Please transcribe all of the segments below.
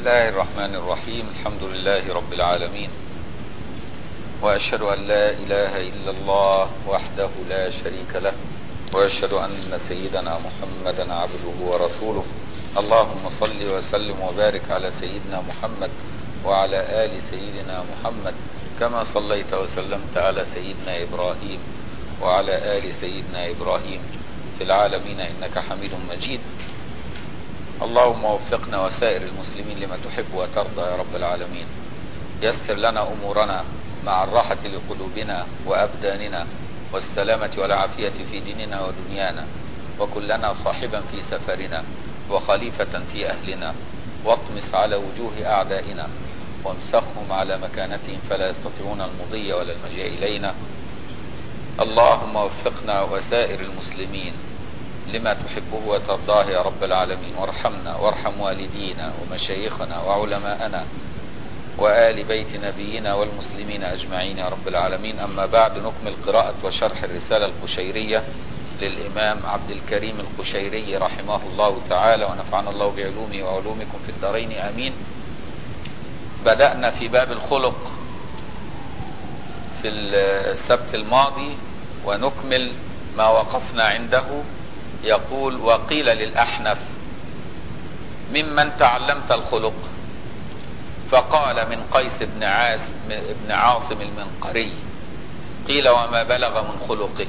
الله الرحمن الرحيم الحمد لله رب العالمين وأشهد أن لا إله إلا الله وحده لا شريك له وأشهد أن سيدنا محمدا عبده ورسوله اللهم صل وسلم وبارك على سيدنا محمد وعلى آل سيدنا محمد كما صليت وسلمت على سيدنا إبراهيم وعلى آل سيدنا إبراهيم في العالمين إنك حميد مجيد اللهم وفقنا وسائر المسلمين لما تحب وترضى يا رب العالمين يسر لنا أمورنا مع الراحة لقلوبنا وأبداننا والسلامة والعافية في ديننا ودنيانا وكلنا صاحبا في سفرنا وخليفة في أهلنا واطمس على وجوه أعدائنا وامسخهم على مكانتهم فلا يستطيعون المضي ولا المجيء إلينا اللهم وفقنا وسائر المسلمين لما تحبه وترضاه يا رب العالمين وارحمنا وارحم والدينا ومشايخنا وعلماءنا وآل بيت نبينا والمسلمين أجمعين يا رب العالمين أما بعد نكمل قراءة وشرح الرسالة القشيرية للإمام عبد الكريم القشيري رحمه الله تعالى ونفعنا الله بعلومه وعلومكم في الدارين آمين بدأنا في باب الخلق في السبت الماضي ونكمل ما وقفنا عنده يقول وقيل للأحنف ممن تعلمت الخلق فقال من قيس بن عاصم بن عاصم المنقري قيل وما بلغ من خلقه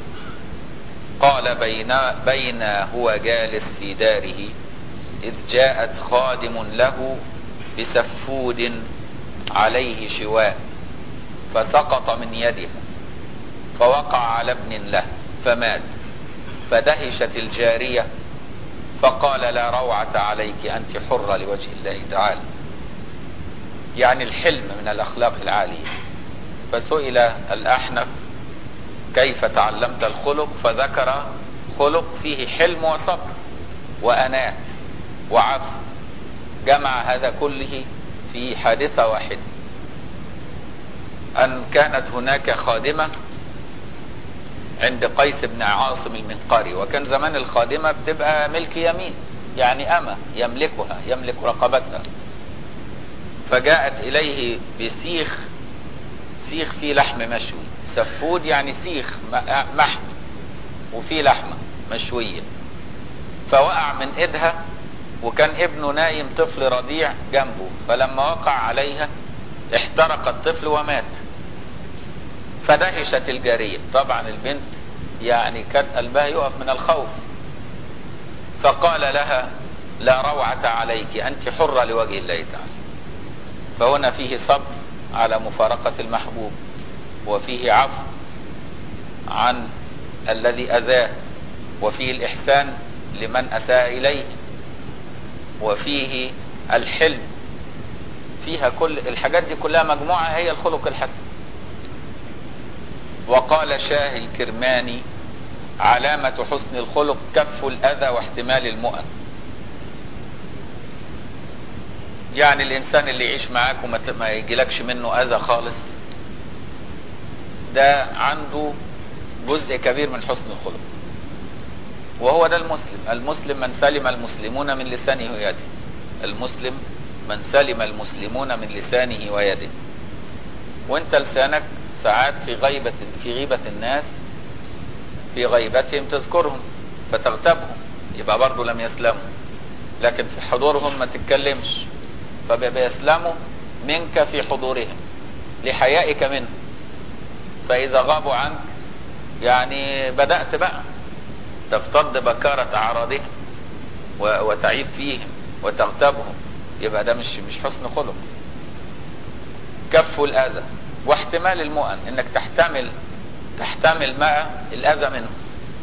قال بين بين هو جالس في داره إذ جاءت خادم له بسفود عليه شواء فسقط من يده فوقع على ابن له فمات فدهشت الجارية فقال لا روعة عليك أنت حرة لوجه الله تعالى يعني الحلم من الأخلاق العالية فسئل الأحنف كيف تعلمت الخلق فذكر خلق فيه حلم وصبر وأناة وعفو جمع هذا كله في حادثة واحدة أن كانت هناك خادمة عند قيس بن عاصم المنقري وكان زمان الخادمة بتبقى ملك يمين يعني أمة يملكها يملك رقبتها فجاءت إليه بسيخ سيخ فيه لحم مشوي سفود يعني سيخ محمي وفيه لحمة مشوية فوقع من ايدها وكان ابنه نايم طفل رضيع جنبه فلما وقع عليها احترق الطفل ومات فدهشت الجارية طبعا البنت يعني كان قلبها يقف من الخوف فقال لها لا روعة عليك أنت حرة لوجه الله تعالى فهنا فيه صبر على مفارقة المحبوب وفيه عفو عن الذي أذاه وفيه الإحسان لمن أساء إليه وفيه الحلم فيها كل الحاجات دي كلها مجموعة هي الخلق الحسن وقال شاه الكرماني علامة حسن الخلق كف الأذى واحتمال المؤن يعني الإنسان اللي يعيش معاك وما يجيلكش منه أذى خالص ده عنده جزء كبير من حسن الخلق وهو ده المسلم المسلم من سلم المسلمون من لسانه ويده المسلم من سلم المسلمون من لسانه ويده وانت لسانك ساعات في غيبة في غيبة الناس في غيبتهم تذكرهم فتغتابهم يبقى برضه لم يسلموا لكن في حضورهم ما تتكلمش فبيسلموا منك في حضورهم لحيائك منهم فإذا غابوا عنك يعني بدأت بقى تفتض بكارة أعراضهم وتعيب فيهم وتغتابهم يبقى ده مش مش حسن خلق كف الأذى واحتمال المؤن انك تحتمل تحتمل مع الأذى منهم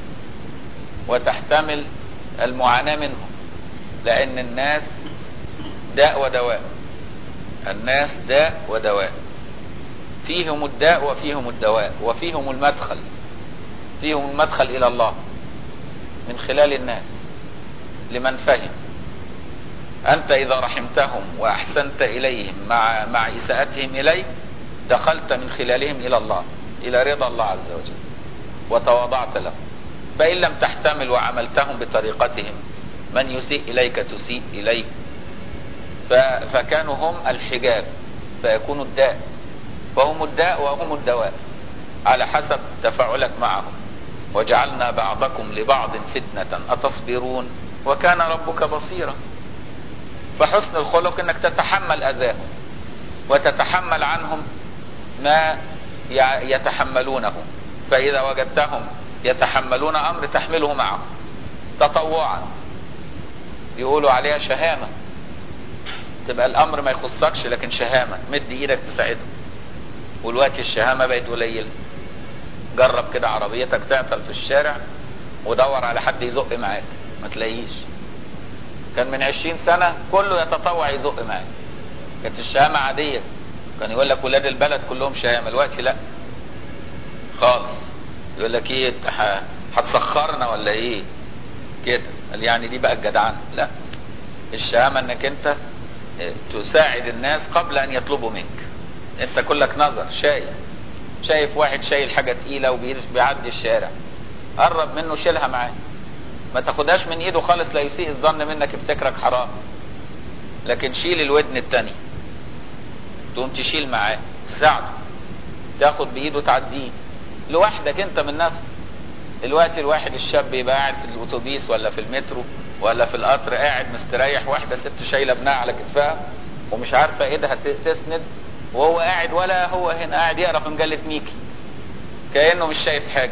وتحتمل المعاناة منهم لأن الناس داء ودواء الناس داء ودواء فيهم الداء وفيهم الدواء وفيهم المدخل فيهم المدخل إلى الله من خلال الناس لمن فهم أنت إذا رحمتهم وأحسنت إليهم مع مع إساءتهم إليك دخلت من خلالهم إلى الله إلى رضا الله عز وجل وتواضعت لهم فإن لم تحتمل وعملتهم بطريقتهم من يسيء إليك تسيء إليه ف- فكانوا هم الحجاب فيكونوا الداء فهم الداء وهم الدواء على حسب تفاعلك معهم وجعلنا بعضكم لبعض فتنة أتصبرون وكان ربك بصيرا فحسن الخلق انك تتحمل اذاهم وتتحمل عنهم ما يع- يتحملونه فاذا وجدتهم يتحملون امر تحمله معهم تطوعا يقولوا عليها شهامة تبقى الامر ما يخصكش لكن شهامة مد ايدك تساعدهم والوقت الشهامة بقت قليلة جرب كده عربيتك تعطل في الشارع ودور على حد يزق معاك ما تلاقيش كان من عشرين سنة كله يتطوع يزق معاك كانت الشهامة عادية كان يقول لك ولاد البلد كلهم شهامة الوقت لا خالص يقول لك ايه انت ح- هتسخرنا ولا ايه كده قال يعني دي بقى الجدعان لا الشهامة انك انت اه، تساعد الناس قبل ان يطلبوا منك انت كلك نظر شايف شايف واحد شايل حاجة تقيلة وبيدش بيعدي الشارع قرب منه شيلها معاه ما تاخدهاش من ايده خالص لا يسيء الظن منك يفتكرك حرام لكن شيل الودن التاني تقوم تشيل معاه تساعده تاخد بايده تعديه لوحدك انت من نفسك دلوقتي الواحد الشاب يبقى قاعد في الاتوبيس ولا في المترو ولا في القطر قاعد مستريح واحده ست شايله ابنها على كتفها ومش عارفه ايدها ت- تسند وهو قاعد ولا هو هنا قاعد يقرا في مجله ميكي كانه مش شايف حاجه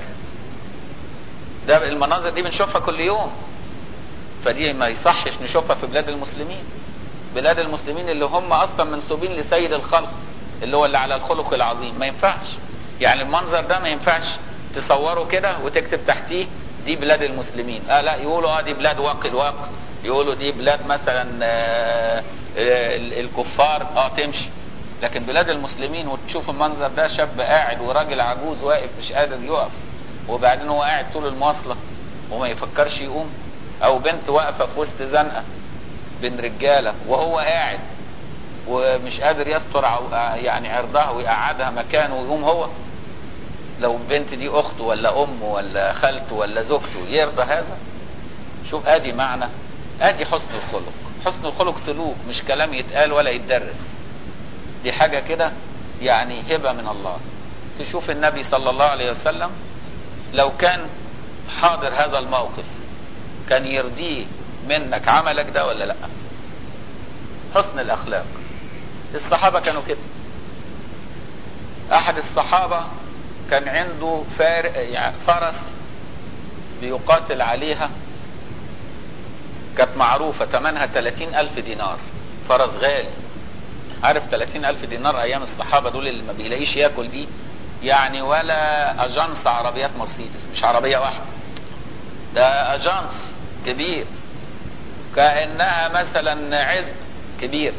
ده المناظر دي بنشوفها كل يوم فدي ما يصحش نشوفها في بلاد المسلمين بلاد المسلمين اللي هم اصلا منسوبين لسيد الخلق اللي هو اللي على الخلق العظيم ما ينفعش يعني المنظر ده ما ينفعش تصوره كده وتكتب تحتيه دي بلاد المسلمين اه لا يقولوا اه دي بلاد واقي الوقت يقولوا دي بلاد مثلا آه ال- الكفار اه تمشي لكن بلاد المسلمين وتشوف المنظر ده شاب قاعد وراجل عجوز واقف مش قادر يقف وبعدين هو قاعد طول المواصلة وما يفكرش يقوم او بنت واقفة في وسط زنقة بين رجالة وهو قاعد ومش قادر يستر عو- يعني عرضها ويقعدها مكانه ويقوم هو لو البنت دي اخته ولا امه ولا خالته ولا زوجته يرضى هذا شوف ادي معنى ادي حسن الخلق حسن الخلق سلوك مش كلام يتقال ولا يتدرس دي حاجة كده يعني هبة من الله تشوف النبي صلى الله عليه وسلم لو كان حاضر هذا الموقف كان يرضيه منك عملك ده ولا لا حسن الاخلاق الصحابة كانوا كده احد الصحابة كان عنده فار يعني فرس بيقاتل عليها كانت معروفة تمنها 30 ألف دينار فرس غالي عارف 30 ألف دينار أيام الصحابة دول اللي ما بيلاقيش ياكل دي يعني ولا أجانس عربيات مرسيدس مش عربية واحدة ده أجانس كبير كأنها مثلا عزب كبير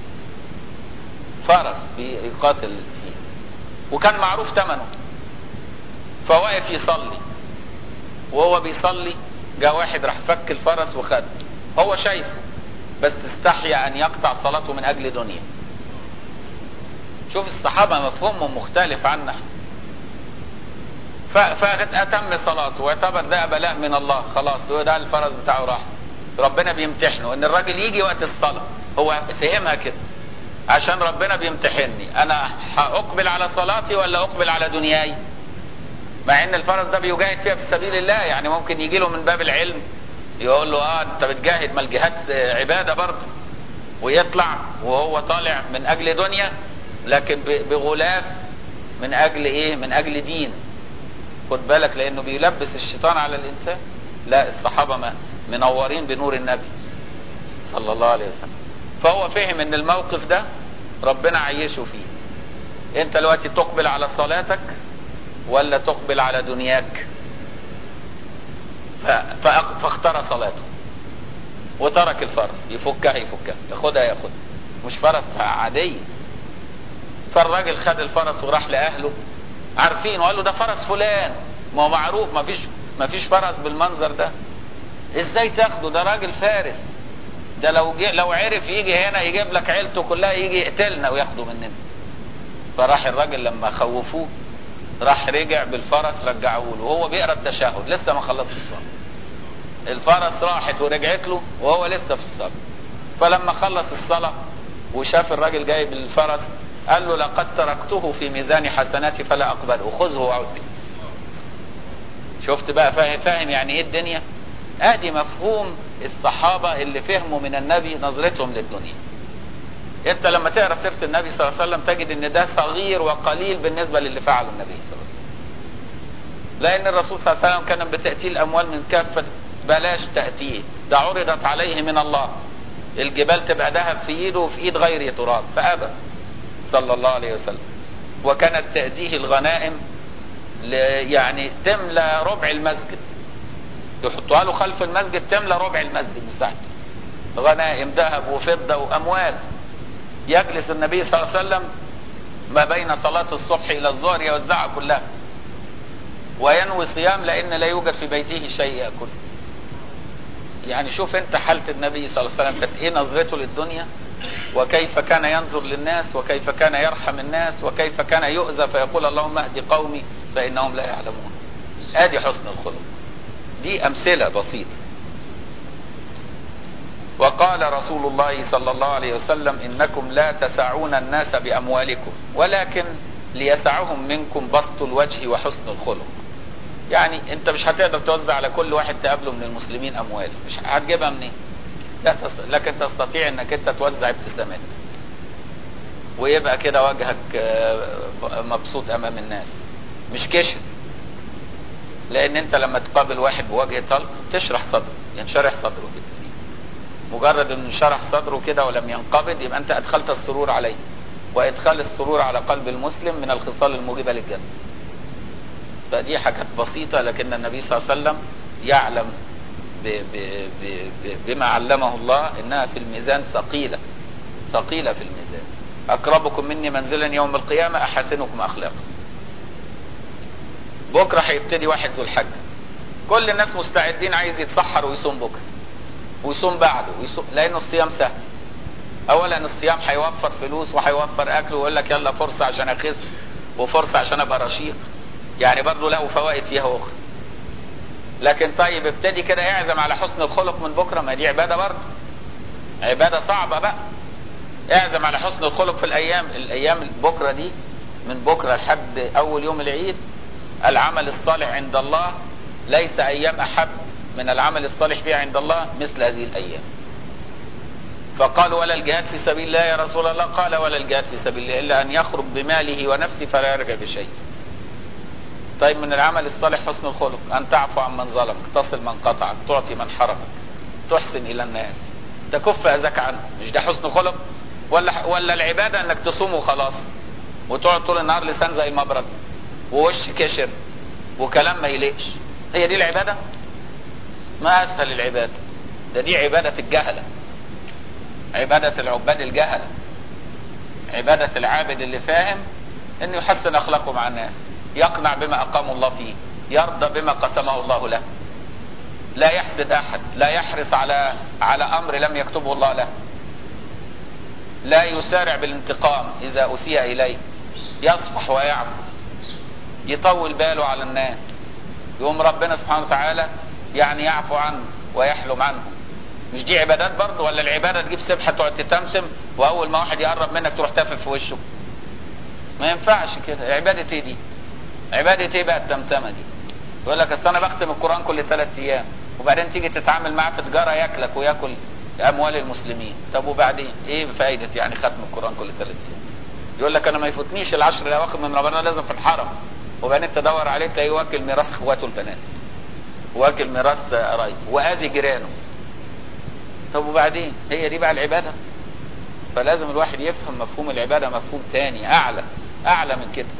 فرس بيقاتل فيه وكان معروف ثمنه فواقف يصلي وهو بيصلي جاء واحد راح فك الفرس وخد هو شايفه بس استحيا ان يقطع صلاته من اجل دنيا شوف الصحابة مفهومهم مختلف عنا ف- فأتم صلاته واعتبر ده بلاء من الله خلاص هو ده الفرس بتاعه راح ربنا بيمتحنه ان الراجل يجي وقت الصلاة هو فهمها كده عشان ربنا بيمتحني انا هاقبل على صلاتي ولا اقبل على دنياي مع ان الفرس ده بيجاهد فيها في سبيل الله يعني ممكن يجي له من باب العلم يقول له اه انت بتجاهد ما الجهاد عباده برضه ويطلع وهو طالع من اجل دنيا لكن ب- بغلاف من اجل ايه من اجل دين خد بالك لانه بيلبس الشيطان على الانسان لا الصحابه ما منورين بنور النبي صلى الله عليه وسلم فهو فهم ان الموقف ده ربنا عيشه فيه انت دلوقتي تقبل على صلاتك ولا تقبل على دنياك ف- فأق- فاختار صلاته وترك الفرس يفكها يفكها ياخدها ياخدها مش فرس عادية فالراجل خد الفرس وراح لأهله عارفين وقال له ده فرس فلان ما هو معروف ما فيش ما فيش فرس بالمنظر ده ازاي تاخده ده راجل فارس ده لو جي لو عرف يجي هنا يجيب لك عيلته كلها يجي يقتلنا وياخده مننا فراح الراجل لما خوفوه راح رجع بالفرس رجعوه له وهو بيقرا التشهد لسه ما خلصش الصلاه الفرس راحت ورجعت له وهو لسه في الصلاه فلما خلص الصلاه وشاف الراجل جاي بالفرس قال له لقد تركته في ميزان حسناتي فلا اقبله خذه وعد به شفت بقى فاهم فاهم يعني ايه الدنيا ادي مفهوم الصحابة اللي فهموا من النبي نظرتهم للدنيا انت لما تقرا سيرة النبي صلى الله عليه وسلم تجد ان ده صغير وقليل بالنسبة للي فعله النبي صلى الله عليه وسلم لان الرسول صلى الله عليه وسلم كان بتأتيه الاموال من كافة بلاش تأتيه ده عرضت عليه من الله الجبال تبقى ذهب في ايده وفي ايد غيره تراب فابى صلى الله عليه وسلم وكانت تأتيه الغنائم يعني تملى ربع المسجد يحطوها له خلف المسجد تملى ربع المسجد مساحته غنائم ذهب وفضة وأموال يجلس النبي صلى الله عليه وسلم ما بين صلاة الصبح إلى الظهر يوزعها كلها وينوي صيام لأن لا يوجد في بيته شيء يأكل يعني شوف انت حالة النبي صلى الله عليه وسلم كانت ايه نظرته للدنيا وكيف كان ينظر للناس وكيف كان يرحم الناس وكيف كان يؤذى فيقول اللهم اهد قومي فإنهم لا يعلمون ادي حسن الخلق دي امثلة بسيطة وقال رسول الله صلى الله عليه وسلم انكم لا تسعون الناس باموالكم ولكن ليسعهم منكم بسط الوجه وحسن الخلق يعني انت مش هتقدر توزع على كل واحد تقابله من المسلمين اموال مش هتجيبها منين لا تست... لكن تستطيع انك انت توزع ابتسامات ويبقى كده وجهك مبسوط امام الناس مش كشف لان انت لما تقابل واحد بوجه طلق تشرح صدره ينشرح صدره كده مجرد انه انشرح صدره كده ولم ينقبض يبقى انت ادخلت السرور عليه وادخال السرور على قلب المسلم من الخصال الموجبة للجنة فدي حاجات بسيطة لكن النبي صلى الله عليه وسلم يعلم ب ب ب ب بما علمه الله انها في الميزان ثقيلة ثقيلة في الميزان اقربكم مني منزلا يوم القيامة احسنكم اخلاقا بكرة هيبتدي واحد ذو الحج كل الناس مستعدين عايز يتسحر ويصوم بكرة ويصوم بعده ويصوم لانه الصيام سهل اولا الصيام هيوفر فلوس وهيوفر اكل ويقول لك يلا فرصة عشان اخس وفرصة عشان ابقى رشيق يعني برضه له فوائد فيها اخرى لكن طيب ابتدي كده اعزم على حسن الخلق من بكرة ما دي عبادة برضه عبادة صعبة بقى اعزم على حسن الخلق في الايام الايام بكرة دي من بكرة لحد اول يوم العيد العمل الصالح عند الله ليس ايام احب من العمل الصالح فيها عند الله مثل هذه الايام فقال ولا الجهاد في سبيل الله يا رسول الله قال ولا الجهاد في سبيل الله الا ان يخرج بماله ونفسه فلا يرجع بشيء طيب من العمل الصالح حسن الخلق ان تعفو عن من ظلمك تصل من قطعك تعطي من حرمك تحسن الى الناس تكف اذاك عنه مش ده حسن خلق ولا ولا العباده انك تصوم وخلاص وتقعد طول النهار لسان زي المبرد ووش كشر وكلام ما يليقش هي دي العباده ما اسهل العباده ده دي عباده الجهله عباده العباد الجهله عباده العابد اللي فاهم انه يحسن اخلاقه مع الناس يقنع بما اقام الله فيه يرضى بما قسمه الله له لا يحسد احد لا يحرص على على امر لم يكتبه الله له لا يسارع بالانتقام اذا اسيء اليه يصفح ويعفو يطول باله على الناس يقوم ربنا سبحانه وتعالى يعني يعفو عنه ويحلم عنه مش دي عبادات برضه ولا العبادة تجيب سبحة تقعد تتمتم واول ما واحد يقرب منك تروح تافف في وشه ما ينفعش كده عبادة ايه دي عبادة ايه بقى التمتمة دي يقول لك اصل انا بختم القرآن كل ثلاث ايام وبعدين تيجي تتعامل معاه في تجارة ياكلك وياكل اموال المسلمين طب وبعدين ايه فايدة يعني ختم القرآن كل ثلاث ايام يقول لك انا ما يفوتنيش العشر الاواخر من رمضان لازم في الحرم وبعدين تدور عليه تلاقيه واكل ميراث اخواته البنات واكل ميراث قرايبه واذي جيرانه طب وبعدين هي دي بقى العبادة فلازم الواحد يفهم مفهوم العبادة مفهوم تاني اعلى اعلى من كده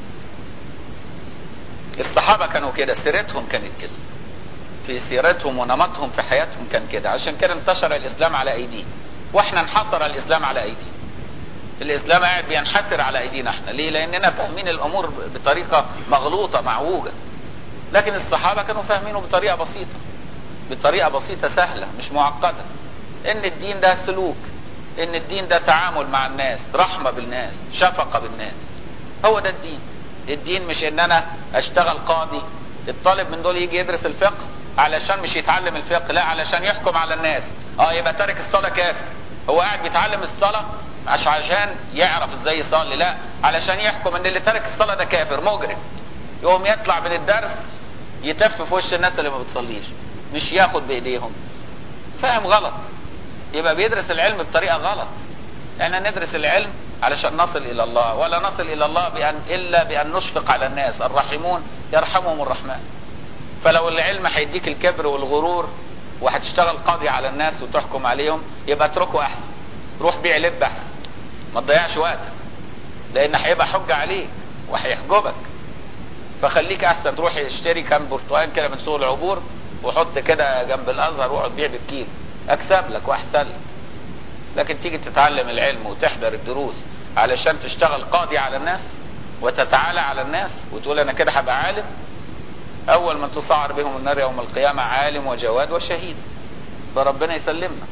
الصحابة كانوا كده سيرتهم كانت كده في سيرتهم ونمطهم في حياتهم كان كده عشان كده انتشر الاسلام على ايديهم واحنا انحصر الاسلام على ايدينا الاسلام قاعد بينحسر على ايدينا احنا ليه لاننا فاهمين الامور بطريقة مغلوطة معوجة لكن الصحابة كانوا فاهمينه بطريقة بسيطة بطريقة بسيطة سهلة مش معقدة ان الدين ده سلوك ان الدين ده تعامل مع الناس رحمة بالناس شفقة بالناس هو ده الدين الدين مش ان انا اشتغل قاضي الطالب من دول يجي يدرس الفقه علشان مش يتعلم الفقه لا علشان يحكم على الناس اه يبقى تارك الصلاة كافر هو قاعد بيتعلم الصلاة مش عشان يعرف ازاي يصلي لا علشان يحكم ان اللي ترك الصلاه ده كافر مجرم يقوم يطلع من الدرس يتف في وش الناس اللي ما بتصليش مش ياخد بايديهم فاهم غلط يبقى بيدرس العلم بطريقه غلط احنا ندرس العلم علشان نصل الى الله ولا نصل الى الله بأن الا بان نشفق على الناس الراحمون يرحمهم الرحمن فلو العلم هيديك الكبر والغرور وهتشتغل قاضي على الناس وتحكم عليهم يبقى اتركه احسن روح بيع لب احسن ما تضيعش وقتك لان هيبقى حجه عليك وهيحجبك فخليك احسن تروح اشتري كام برتقال كده من سوق العبور وحط كده جنب الازهر واقعد بيع بالكيلو اكسب لك واحسن لك لكن تيجي تتعلم العلم وتحضر الدروس علشان تشتغل قاضي على الناس وتتعالى على الناس وتقول انا كده هبقى عالم اول من تصعر بهم النار يوم القيامة عالم وجواد وشهيد فربنا يسلمنا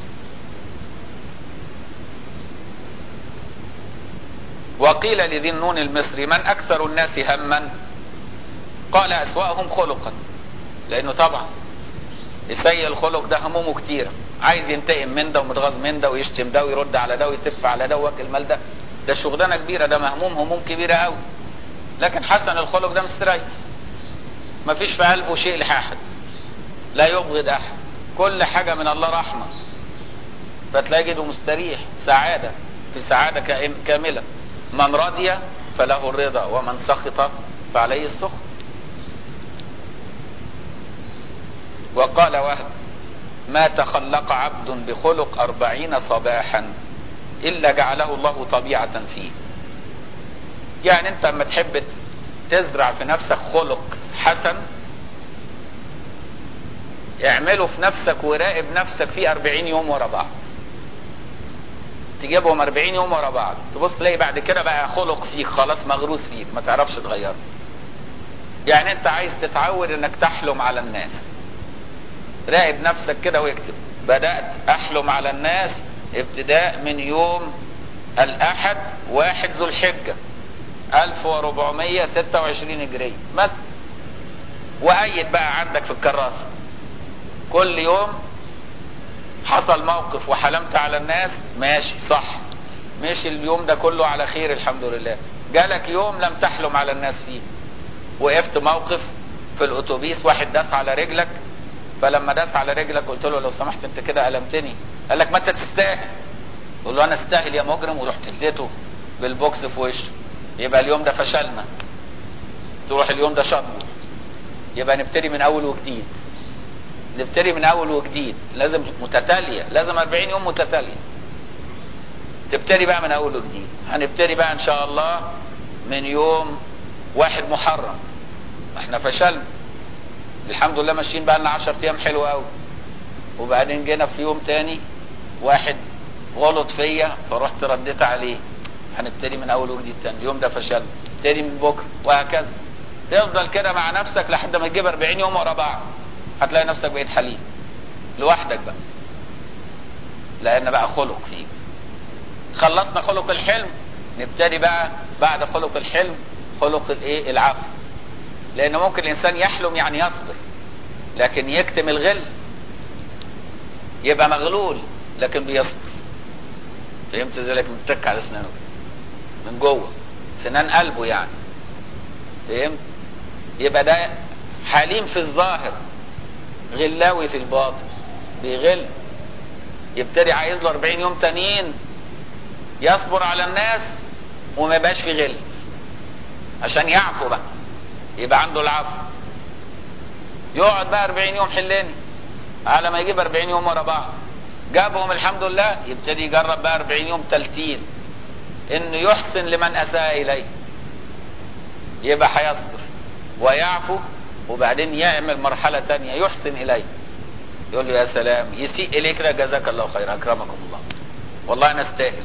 وقيل لذي النون المصري من اكثر الناس هما قال اسوأهم خلقا لانه طبعا سيء الخلق ده همومه كتيرة عايز ينتقم من ده ومتغاظ من ده ويشتم ده ويرد على ده ويتف على ده وواكل مال ده ده شغلانه كبيره ده مهموم هموم كبيره قوي لكن حسن الخلق ده مستريح مفيش في قلبه شيء لاحد لا يبغض احد كل حاجه من الله رحمه فتلاقيه مستريح سعاده في سعاده كامله من رضي فله الرضا ومن سخط فعليه السخط وقال وهب ما تخلق عبد بخلق أربعين صباحا إلا جعله الله طبيعة فيه يعني أنت لما تحب تزرع في نفسك خلق حسن اعمله في نفسك وراقب نفسك فيه أربعين يوم ورا بعض تجيبهم أربعين يوم ورا بعض تبص تلاقي بعد كده بقى خلق فيك خلاص مغروس فيك ما تعرفش تغيره يعني انت عايز تتعود انك تحلم على الناس راقب نفسك كده واكتب بدأت أحلم على الناس ابتداء من يوم الأحد واحد ذو الحجة 1426 هجرية مثلا وأيد بقى عندك في الكراسة كل يوم حصل موقف وحلمت على الناس ماشي صح ماشي اليوم ده كله على خير الحمد لله جالك يوم لم تحلم على الناس فيه وقفت موقف في الاتوبيس واحد داس على رجلك فلما داس على رجلك قلت له لو سمحت انت كده ألمتني قال لك ما انت تستاهل قول له انا استاهل يا مجرم ورحت اديته بالبوكس في وشه يبقى اليوم ده فشلنا تروح اليوم ده شطب يبقى نبتدي من اول وجديد نبتدي من اول وجديد لازم متتالية لازم 40 يوم متتالية تبتدي بقى من اول وجديد هنبتدي بقى ان شاء الله من يوم واحد محرم احنا فشلنا الحمد لله ماشيين بقى لنا 10 ايام حلوه قوي وبعدين جينا في يوم تاني واحد غلط فيا فرحت رديت عليه هنبتدي من اول وجديد تاني اليوم ده فشلنا تاني من بكره وهكذا تفضل كده مع نفسك لحد ما تجيب 40 يوم ورا بعض هتلاقي نفسك بقيت حليم لوحدك بقى لان بقى خلق فيك خلصنا خلق الحلم نبتدي بقى بعد خلق الحلم خلق الايه العفو لان ممكن الانسان يحلم يعني يصبر لكن يكتم الغل يبقى مغلول لكن بيصبر فهمت ذلك متك على اسنانه من جوه سنان قلبه يعني فهمت يبقى ده حليم في الظاهر غلاوي في الباطن بيغل يبتدي عايز له 40 يوم تانيين يصبر على الناس وما يبقاش في غل عشان يعفو بقى يبقى عنده العفو يقعد بقى 40 يوم حلاني على ما يجيب 40 يوم ورا بعض جابهم الحمد لله يبتدي يجرب بقى 40 يوم تلتين انه يحسن لمن اساء اليه يبقى هيصبر ويعفو وبعدين يعمل مرحلة تانية يحسن اليه يقول له يا سلام يسيء اليك كده جزاك الله خير اكرمكم الله والله انا استاهل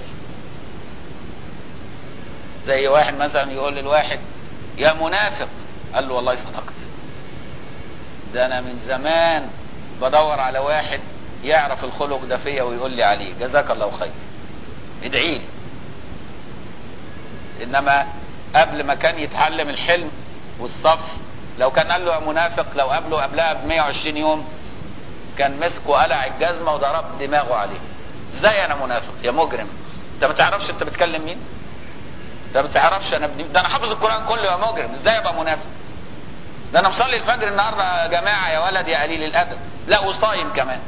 زي واحد مثلا يقول للواحد يا منافق قال له والله صدقت ده انا من زمان بدور على واحد يعرف الخلق ده فيا ويقول لي عليه جزاك الله خير ادعي لي انما قبل ما كان يتعلم الحلم والصف لو كان قال له يا منافق لو قابله قبلها ب 120 يوم كان مسكه قلع الجزمه وضرب دماغه عليه ازاي انا منافق يا مجرم انت ما تعرفش انت بتكلم مين ده ما تعرفش انا ابن ده انا حافظ القران كله يا مجرم ازاي ابقى منافق ده انا مصلي الفجر النهارده يا جماعه يا ولد يا قليل الادب لا وصايم كمان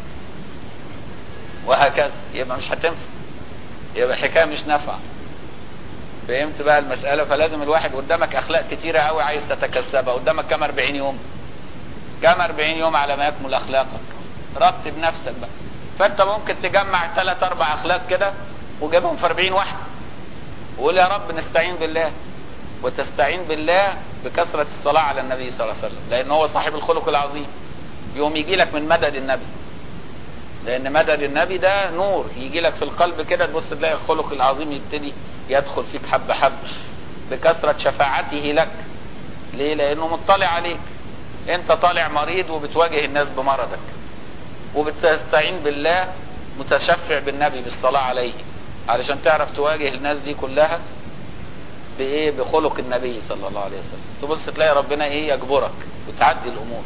وهكذا يبقى مش هتنفع يبقى الحكايه مش نافعه فهمت بقى المساله فلازم الواحد قدامك اخلاق كتيره قوي عايز تتكسبها قدامك كام 40 يوم كام 40 يوم على ما يكمل اخلاقك رتب نفسك بقى فانت ممكن تجمع ثلاث اربع اخلاق كده وجيبهم في 40 واحده وقول يا رب نستعين بالله وتستعين بالله بكثرة الصلاة على النبي صلى الله عليه وسلم لأن هو صاحب الخلق العظيم يوم يجي لك من مدد النبي لأن مدد النبي ده نور يجي لك في القلب كده تبص تلاقي الخلق العظيم يبتدي يدخل فيك حبة حبة بكثرة شفاعته لك ليه؟ لأنه مطلع عليك أنت طالع مريض وبتواجه الناس بمرضك وبتستعين بالله متشفع بالنبي بالصلاة عليه علشان تعرف تواجه الناس دي كلها بايه بخلق النبي صلى الله عليه وسلم تبص تلاقي ربنا ايه يجبرك وتعدي الامور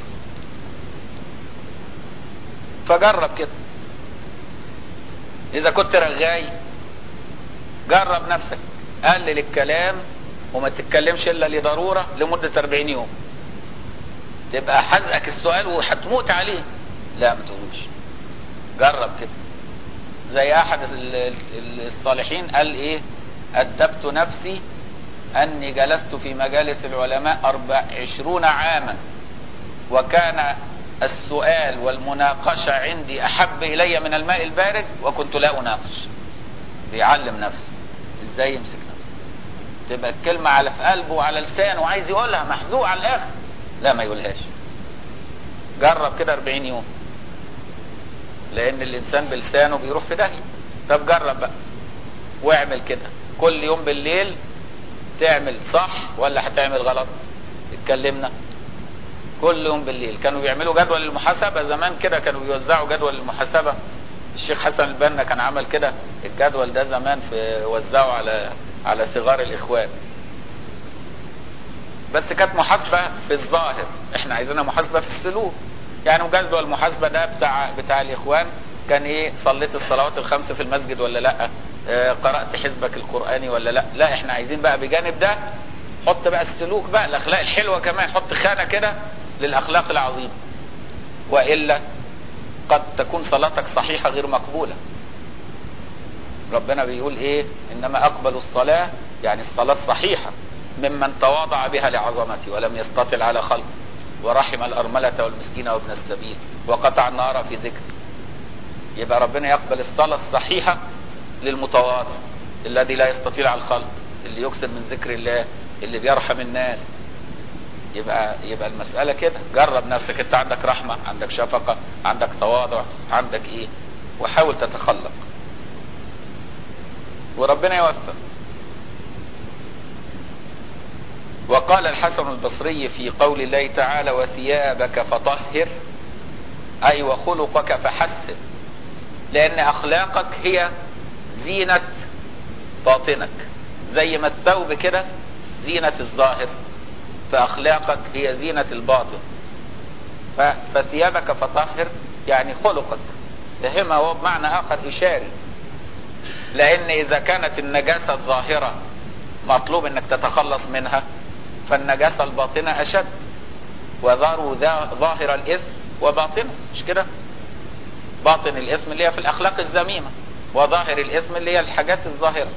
فجرب كده اذا كنت رغاي جرب نفسك قلل الكلام وما تتكلمش الا لضروره لمده 40 يوم تبقى حزقك السؤال وهتموت عليه لا ما تقولوش جرب كده زي احد الصالحين قال ايه ادبت نفسي اني جلست في مجالس العلماء اربع عشرون عاما وكان السؤال والمناقشة عندي احب الي من الماء البارد وكنت لا اناقش بيعلم نفسه ازاي يمسك نفسه تبقى الكلمة على في قلبه وعلى لسانه وعايز يقولها محزوق على الاخر لا ما يقولهاش جرب كده 40 يوم لان الانسان بلسانه بيروح في داهيه طب جرب بقى واعمل كده كل يوم بالليل تعمل صح ولا هتعمل غلط اتكلمنا كل يوم بالليل كانوا بيعملوا جدول المحاسبه زمان كده كانوا بيوزعوا جدول المحاسبه الشيخ حسن البنا كان عمل كده الجدول ده زمان في وزعه على على صغار الاخوان بس كانت محاسبه في الظاهر احنا عايزينها محاسبه في السلوك يعني جدول المحاسبه ده بتاع بتاع الاخوان كان ايه صليت الصلوات الخمس في المسجد ولا لا اه قرات حزبك القراني ولا لا لا احنا عايزين بقى بجانب ده حط بقى السلوك بقى الاخلاق الحلوه كمان حط خانه كده للاخلاق العظيمه والا قد تكون صلاتك صحيحه غير مقبوله ربنا بيقول ايه انما اقبل الصلاه يعني الصلاه الصحيحه ممن تواضع بها لعظمتي ولم يستطل على خلق ورحم الأرملة والمسكين وابن السبيل وقطع النار في ذكر يبقى ربنا يقبل الصلاة الصحيحة للمتواضع الذي لا يستطيع على الخلق اللي يكسر من ذكر الله اللي بيرحم الناس يبقى يبقى المسألة كده جرب نفسك انت عندك رحمة عندك شفقة عندك تواضع عندك ايه وحاول تتخلق وربنا يوفق وقال الحسن البصري في قول الله تعالى وثيابك فطهر أي وخلقك فحسن لأن أخلاقك هي زينة باطنك زي ما الثوب كده زينة الظاهر فأخلاقك هي زينة الباطن فثيابك فطهر يعني خلقك فهمه هو بمعنى آخر إشاري لأن إذا كانت النجاسة الظاهرة مطلوب أنك تتخلص منها فالنجاسة الباطنة أشد وذروا ظاهر الإثم وباطنه مش كده باطن الإثم اللي هي في الأخلاق الذميمة وظاهر الإثم اللي هي الحاجات الظاهرة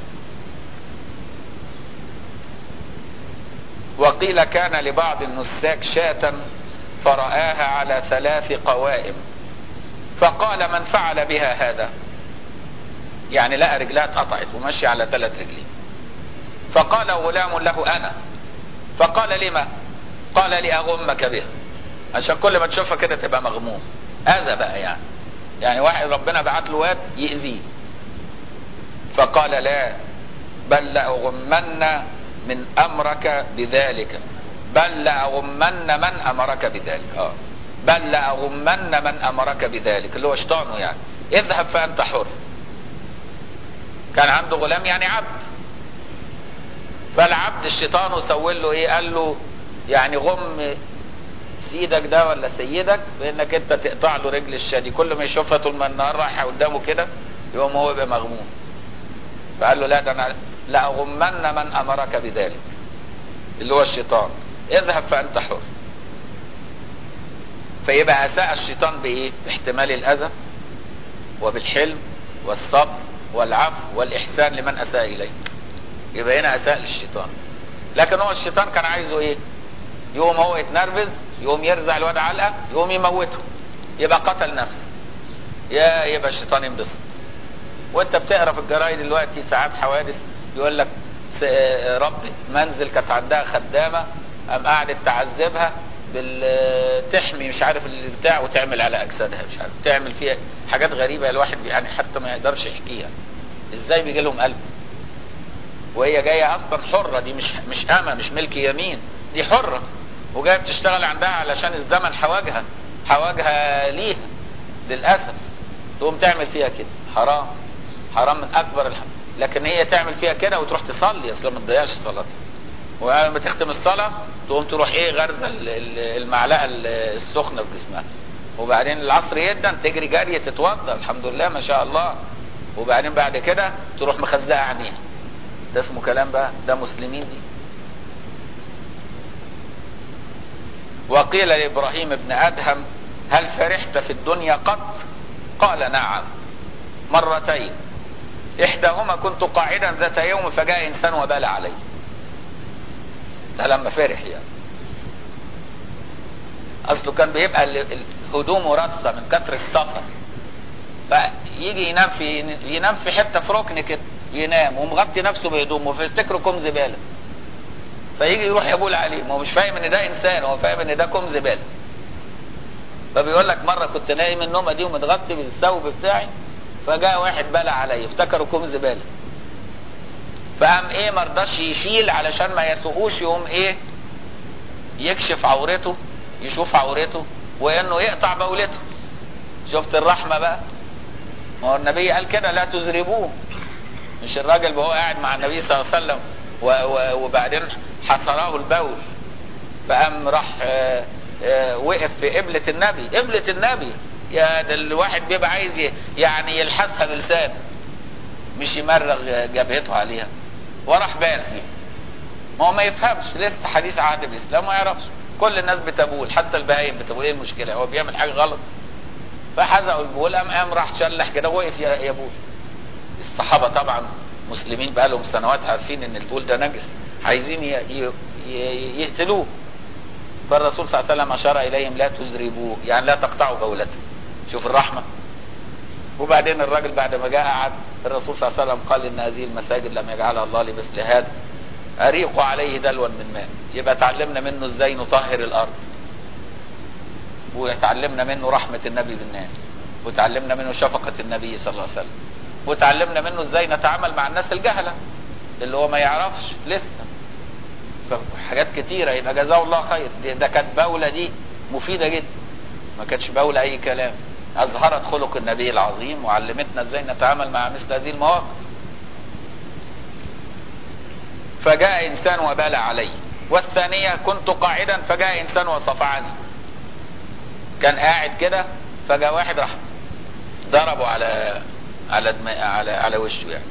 وقيل كان لبعض النساك شاة فرآها على ثلاث قوائم فقال من فعل بها هذا يعني لقى رجلها اتقطعت ومشي على ثلاث رجلين فقال غلام له انا فقال لما قال لأغمك بها عشان كل ما تشوفها كده تبقى مغموم اذى بقى يعني يعني واحد ربنا بعت له واد يأذيه فقال لا بل لأغمن من أمرك بذلك بل لأغمن من أمرك بذلك اه بل لأغمن من أمرك بذلك اللي هو شيطانه يعني اذهب فأنت حر كان عنده غلام يعني عبد فالعبد الشيطان سول له ايه قال له يعني غم سيدك ده ولا سيدك بانك انت تقطع له رجل الشادي كل ما يشوفها طول ما النهار رايحه قدامه كده يقوم هو يبقى مغموم فقال له لا ده انا لاغمن من امرك بذلك اللي هو الشيطان اذهب فانت حر فيبقى اساء الشيطان بايه باحتمال الاذى وبالحلم والصبر والعفو والاحسان لمن اساء اليه يبقى هنا اساء للشيطان لكن هو الشيطان كان عايزه ايه يقوم هو يتنرفز يقوم يرزع الواد علقه يقوم يموته يبقى قتل نفس يا يبقى الشيطان ينبسط وانت بتقرا في الجرايد دلوقتي ساعات حوادث يقول لك رب منزل كانت عندها خدامه قام قعدت تعذبها بالتحمي مش عارف البتاع وتعمل على اجسادها مش عارف تعمل فيها حاجات غريبه الواحد يعني حتى ما يقدرش يحكيها ازاي بيجي لهم قلب وهي جايه اصلا حره دي مش مش امه مش ملك يمين دي حره وجايه بتشتغل عندها علشان الزمن حواجها حواجها ليها للاسف تقوم تعمل فيها كده حرام حرام من اكبر الحرام لكن هي تعمل فيها كده وتروح تصلي اصلا ما تضيعش صلاتها ولما تختم الصلاه تقوم تروح ايه غرزه المعلقه السخنه في جسمها وبعدين العصر يدا تجري جري تتوضا الحمد لله ما شاء الله وبعدين بعد كده تروح مخزقه عينيها ده اسمه كلام بقى ده مسلمين دي وقيل لابراهيم بن ادهم هل فرحت في الدنيا قط قال نعم مرتين احداهما كنت قاعدا ذات يوم فجاء انسان وبال علي ده لما فرح يعني اصله كان بيبقى هدومه رصه من كتر السفر فيجي ينام في ينام في حته في ركن كده ينام ومغطي نفسه بهدومه فيفتكره كوم زباله فيجي يروح يبول عليه ما هو مش فاهم ان ده انسان هو فاهم ان ده كوم زباله فبيقول لك مره كنت نايم النومه دي ومتغطي بالثوب بتاعي فجاء واحد بلع عليا افتكره كوم زباله فقام ايه مرضاش يشيل علشان ما يسوقوش يقوم ايه يكشف عورته يشوف عورته وانه يقطع بولته شفت الرحمه بقى ما هو النبي قال كده لا تزربوه مش الراجل وهو قاعد مع النبي صلى الله عليه وسلم و و وبعدين حصره البول فقام راح آآ آآ وقف في قبلة النبي قبلة النبي يا ده الواحد بيبقى عايز يعني يلحسها بلسانه مش يمرغ جبهته عليها وراح بال فيه ما هو ما يفهمش لسه حديث عهد بالاسلام ما يعرفش كل الناس بتبول حتى البهايم بتبول ايه المشكله هو بيعمل حاجه غلط فحزقوا البول قام قام راح شلح كده وقف يبول الصحابه طبعا مسلمين بقى لهم سنوات عارفين ان البول ده نجس عايزين يقتلوه فالرسول صلى الله عليه وسلم اشار اليهم لا تزربوه يعني لا تقطعوا بولته شوف الرحمه وبعدين الراجل بعد ما جاء قعد الرسول صلى الله عليه وسلم قال ان هذه المساجد لم يجعلها الله لمثل هذا اريقوا عليه دلوا من ماء يبقى تعلمنا منه ازاي نطهر الارض وتعلمنا منه رحمة النبي بالناس وتعلمنا منه شفقة النبي صلى الله عليه وسلم وتعلمنا منه ازاي نتعامل مع الناس الجهلة اللي هو ما يعرفش لسه حاجات كتيرة يبقى جزاه الله خير ده كانت بولة دي مفيدة جدا ما كانتش بولة اي كلام اظهرت خلق النبي العظيم وعلمتنا ازاي نتعامل مع مثل هذه المواقف فجاء انسان وبال علي والثانية كنت قاعدا فجاء انسان وصفعني كان قاعد كده فجاء واحد راح ضربه على على دماء على على وشه يعني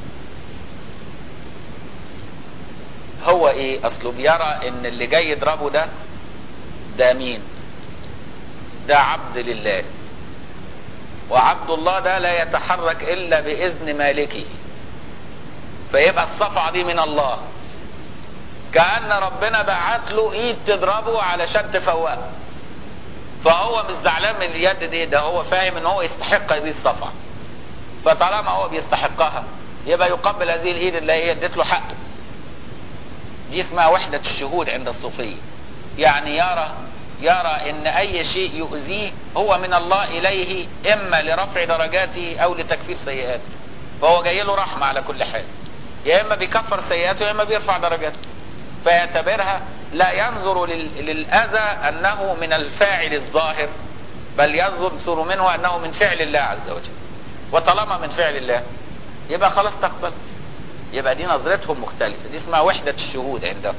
هو ايه اصله بيرى ان اللي جاي يضربه ده ده مين ده عبد لله وعبد الله ده لا يتحرك الا باذن مالكه فيبقى الصفعه دي من الله كأن ربنا بعت له ايد تضربه علشان تفوقه فهو مش زعلان من اليد دي ده هو فاهم ان هو يستحق هذه الصفعه فطالما هو بيستحقها يبقى يقبل هذه الايد اللي هي ادت له حقه دي اسمها وحدة الشهود عند الصوفية يعني يرى يرى ان اي شيء يؤذيه هو من الله اليه اما لرفع درجاته او لتكفير سيئاته فهو جاي له رحمة على كل حال يا اما بيكفر سيئاته يا اما بيرفع درجاته فيعتبرها لا ينظر للاذى انه من الفاعل الظاهر بل ينظر منه انه من فعل الله عز وجل وطالما من فعل الله يبقى خلاص تقبل يبقى دي نظرتهم مختلفة دي اسمها وحدة الشهود عندهم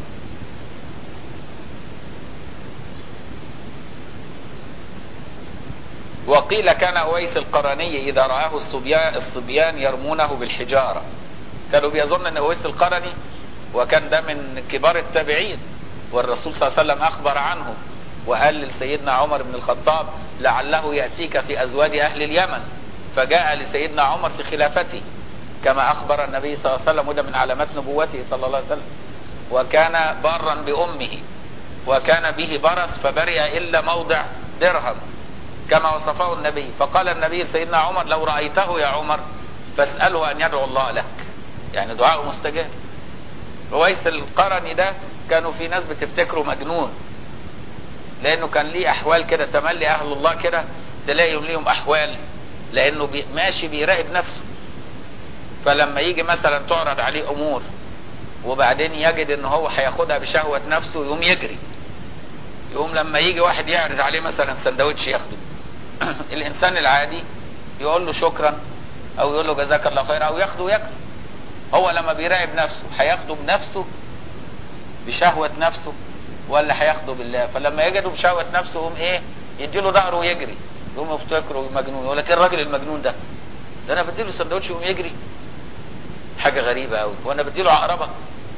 وقيل كان أويس القرني إذا رآه الصبيان, الصبيان يرمونه بالحجارة كانوا بيظن ان اويس القرني وكان ده من كبار التابعين والرسول صلى الله عليه وسلم اخبر عنه وقال لسيدنا عمر بن الخطاب لعله ياتيك في ازواج اهل اليمن فجاء لسيدنا عمر في خلافته كما اخبر النبي صلى الله عليه وسلم وده من علامات نبوته صلى الله عليه وسلم وكان بارا بامه وكان به برص فبرئ الا موضع درهم كما وصفه النبي فقال النبي لسيدنا عمر لو رايته يا عمر فاساله ان يدعو الله لك يعني دعاء مستجاب رويس القرني ده كانوا في ناس بتفتكره مجنون لانه كان ليه احوال كده تملي اهل الله كده تلاقيهم ليهم احوال لانه بي ماشي بيراقب نفسه فلما يجي مثلا تعرض عليه امور وبعدين يجد ان هو هياخدها بشهوة نفسه يقوم يجري يقوم لما يجي واحد يعرض عليه مثلا سندوتش ياخده الانسان العادي يقول له شكرا او يقول له جزاك الله خير او ياخده وياكله هو لما بيراقب نفسه هياخده بنفسه بشهوة نفسه ولا هياخده بالله فلما يجده بشهوة نفسه يقوم ايه يديله ظهره ويجري يقوم يفتكره مجنون يقول لك ايه الراجل المجنون ده ده انا بديله سندوتش يقوم يجري حاجة غريبة قوي وانا بديله عقربة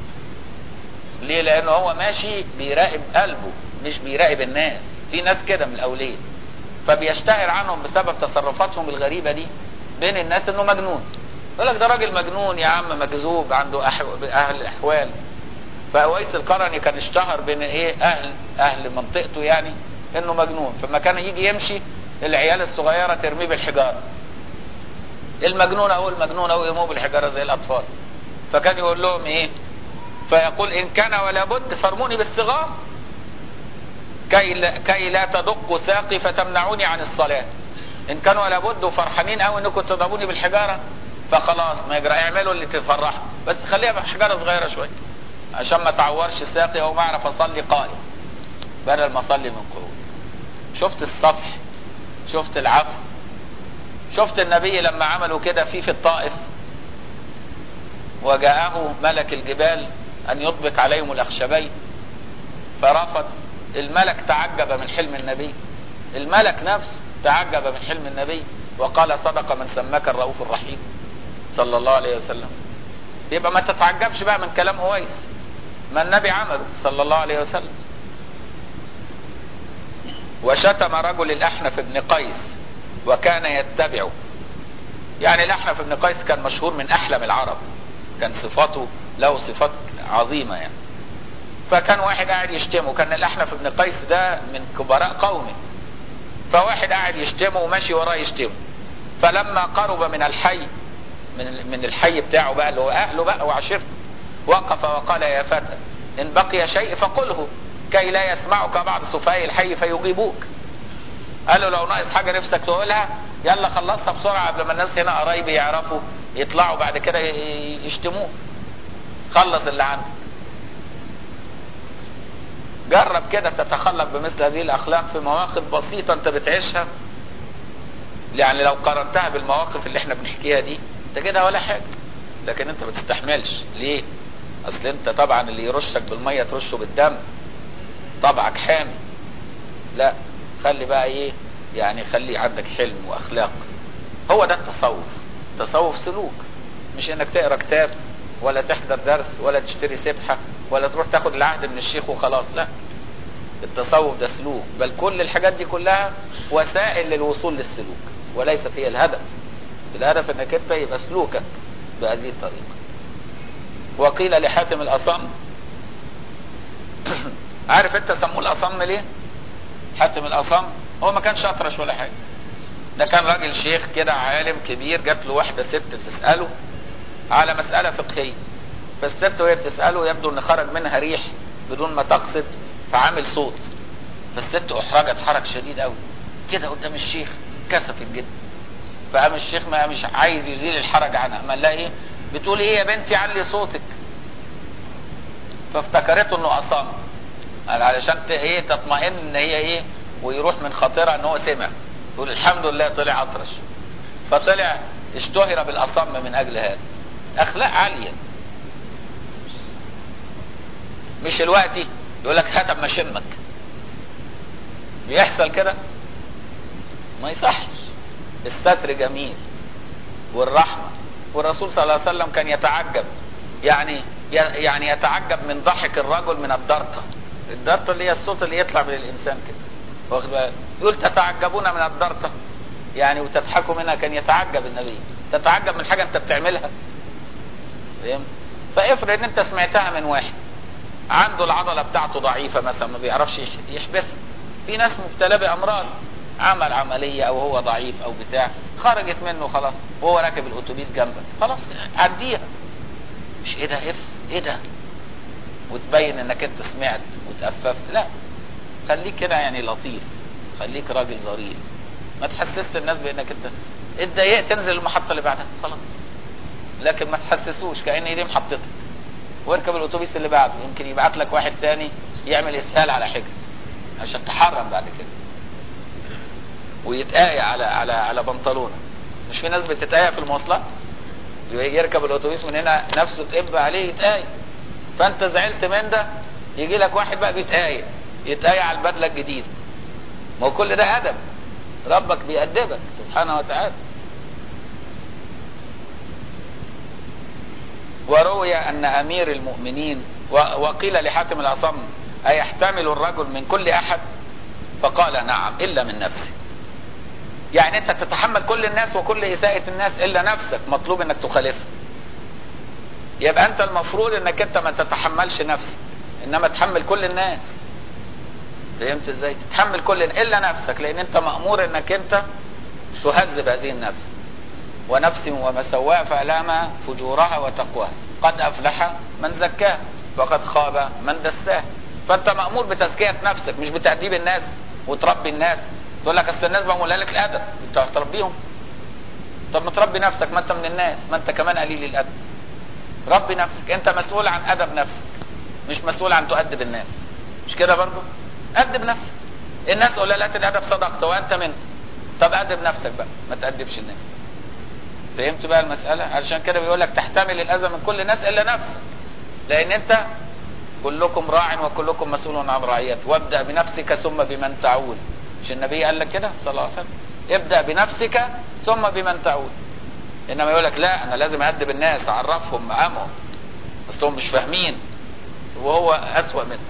ليه لانه هو ماشي بيراقب قلبه مش بيراقب الناس في ناس كده من الاولياء فبيشتهر عنهم بسبب تصرفاتهم الغريبة دي بين الناس انه مجنون يقول لك ده راجل مجنون يا عم مجذوب عنده أحو... اهل الاحوال فأويس القرني كان اشتهر بين ايه اهل اهل منطقته يعني انه مجنون فلما كان يجي يمشي العيال الصغيرة ترميه بالحجارة المجنون او المجنون او يرموه بالحجارة زي الاطفال فكان يقول لهم ايه فيقول ان كان ولا بد فارموني بالصغار كي لا, كي لا تدق ساقي فتمنعوني عن الصلاة ان كانوا ولا بد وفرحانين قوي انكم تضربوني بالحجارة فخلاص ما يجرى اعملوا اللي تفرحوا بس خليها بحجارة صغيرة شوية عشان ما تعورش ساقي او ما اعرف اصلي قائم بدل ما اصلي من قعود شفت الصفح شفت العفو شفت النبي لما عملوا كده في في الطائف وجاءه ملك الجبال ان يطبق عليهم الاخشبين فرفض الملك تعجب من حلم النبي الملك نفسه تعجب من حلم النبي وقال صدق من سماك الرؤوف الرحيم صلى الله عليه وسلم يبقى ما تتعجبش بقى من كلام اويس ما النبي عمله صلى الله عليه وسلم وشتم رجل الاحنف بن قيس وكان يتبعه يعني الاحنف بن قيس كان مشهور من احلم العرب كان صفاته له صفات عظيمة يعني فكان واحد قاعد يشتمه كان الاحنف بن قيس ده من كبراء قومه فواحد قاعد يشتمه وماشي وراه يشتمه فلما قرب من الحي من من الحي بتاعه بقى اللي هو اهله بقى وعشيرته وقف وقال يا فتى ان بقي شيء فقله كي لا يسمعك بعض سفهاء الحي فيجيبوك قال له لو ناقص حاجه نفسك تقولها يلا خلصها بسرعه قبل ما الناس هنا قرايبي يعرفوا يطلعوا بعد كده يشتموك خلص اللي عنده جرب كده تتخلق بمثل هذه الاخلاق في مواقف بسيطه انت بتعيشها يعني لو قارنتها بالمواقف اللي احنا بنحكيها دي انت كده ولا حاجه لكن انت ما تستحملش ليه اصل انت طبعا اللي يرشك بالميه ترشه بالدم طبعك حامي لا خلي بقى ايه يعني خلي عندك حلم واخلاق هو ده التصوف تصوف سلوك مش انك تقرا كتاب ولا تحضر درس ولا تشتري سبحة ولا تروح تاخد العهد من الشيخ وخلاص لا التصوف ده سلوك بل كل الحاجات دي كلها وسائل للوصول للسلوك وليست هي الهدف الهدف انك انت يبقى سلوكك بهذه الطريقة وقيل لحاتم الاصم عارف انت سموه الاصم ليه حاتم الاصم هو ما كانش اطرش ولا حاجة ده كان راجل شيخ كده عالم كبير جات له واحدة ست تسأله على مسألة فقهية فالست وهي بتسأله يبدو ان خرج منها ريح بدون ما تقصد فعامل صوت فالست احرجت حرج شديد قوي كده قدام الشيخ كسفت جدا فقام الشيخ ما مش عايز يزيل الحرج عنها ما لها ايه بتقول ايه يا بنتي علي صوتك فافتكرته انه اصم قال علشان ايه تطمئن ان هي ايه ويروح من خاطرها ان هو سمع تقول الحمد لله طلع اطرش فطلع اشتهر بالاصم من اجل هذا اخلاق عالية مش الوقت يقول لك هات اما اشمك بيحصل كده ما يصحش الستر جميل والرحمة والرسول صلى الله عليه وسلم كان يتعجب يعني يعني يتعجب من ضحك الرجل من الدرطة الدرطة اللي هي الصوت اللي يطلع من الإنسان كده واخد بالك يقول تتعجبون من الدرطة يعني وتضحكوا منها كان يتعجب النبي تتعجب من حاجة انت بتعملها فهمت فافرض ان انت سمعتها من واحد عنده العضلة بتاعته ضعيفة مثلا ما بيعرفش يحبسها في ناس مبتلى بأمراض عمل عملية او هو ضعيف او بتاع خرجت منه خلاص وهو راكب الاتوبيس جنبك خلاص عديها مش ايه ده اف ايه ده وتبين انك انت سمعت وتأففت لا خليك كده يعني لطيف خليك راجل ظريف ما تحسسش الناس بانك انت اتضايقت تنزل المحطة اللي بعدها خلاص لكن ما تحسسوش كأن دي محطتك واركب الاتوبيس اللي بعده يمكن يبعت لك واحد تاني يعمل اسهال على حجر عشان تحرم بعد كده ويتآية على على على بنطلونه مش في ناس بتتآية في المواصلات يركب الاتوبيس من هنا نفسه تقب عليه يتآية فانت زعلت من ده يجي لك واحد بقى بيتآية يتآية على البدلة الجديدة ما هو كل ده أدب ربك بيأدبك سبحانه وتعالى وروي أن أمير المؤمنين وقيل لحاتم الأصم أيحتمل الرجل من كل أحد فقال نعم إلا من نفسه يعني أنت تتحمل كل الناس وكل إساءة الناس إلا نفسك مطلوب أنك تخالفها يبقى أنت المفروض أنك أنت ما تتحملش نفسك إنما تحمل كل الناس فهمت ازاي تتحمل كل الا نفسك لان انت مامور انك انت تهذب هذه النفس ونفس وما سواها فالهمها فجورها وتقواها قد افلح من زكاها وقد خاب من دساها فانت مامور بتزكيه نفسك مش بتاديب الناس وتربي الناس تقول لك اصل الناس بقول لك الادب انت هتربيهم طب ما تربي نفسك ما انت من الناس ما انت كمان قليل الادب ربي نفسك انت مسؤول عن ادب نفسك مش مسؤول عن تؤدب الناس مش كده برضه أدب نفسك الناس قلالات الأدب صدقت وأنت منه طب أدب نفسك بقى ما تأدبش الناس فهمت بقى المسألة علشان كده بيقول لك تحتمل الأذى من كل الناس إلا نفسك لأن أنت كلكم راع وكلكم مسؤول عن رعيته وابدأ بنفسك ثم بمن تعول مش النبي قال لك كده صلى الله عليه وسلم ابدأ بنفسك ثم بمن تعول إنما يقول لك لا أنا لازم أدب الناس أعرفهم مقامهم أصلهم مش فاهمين وهو أسوأ منه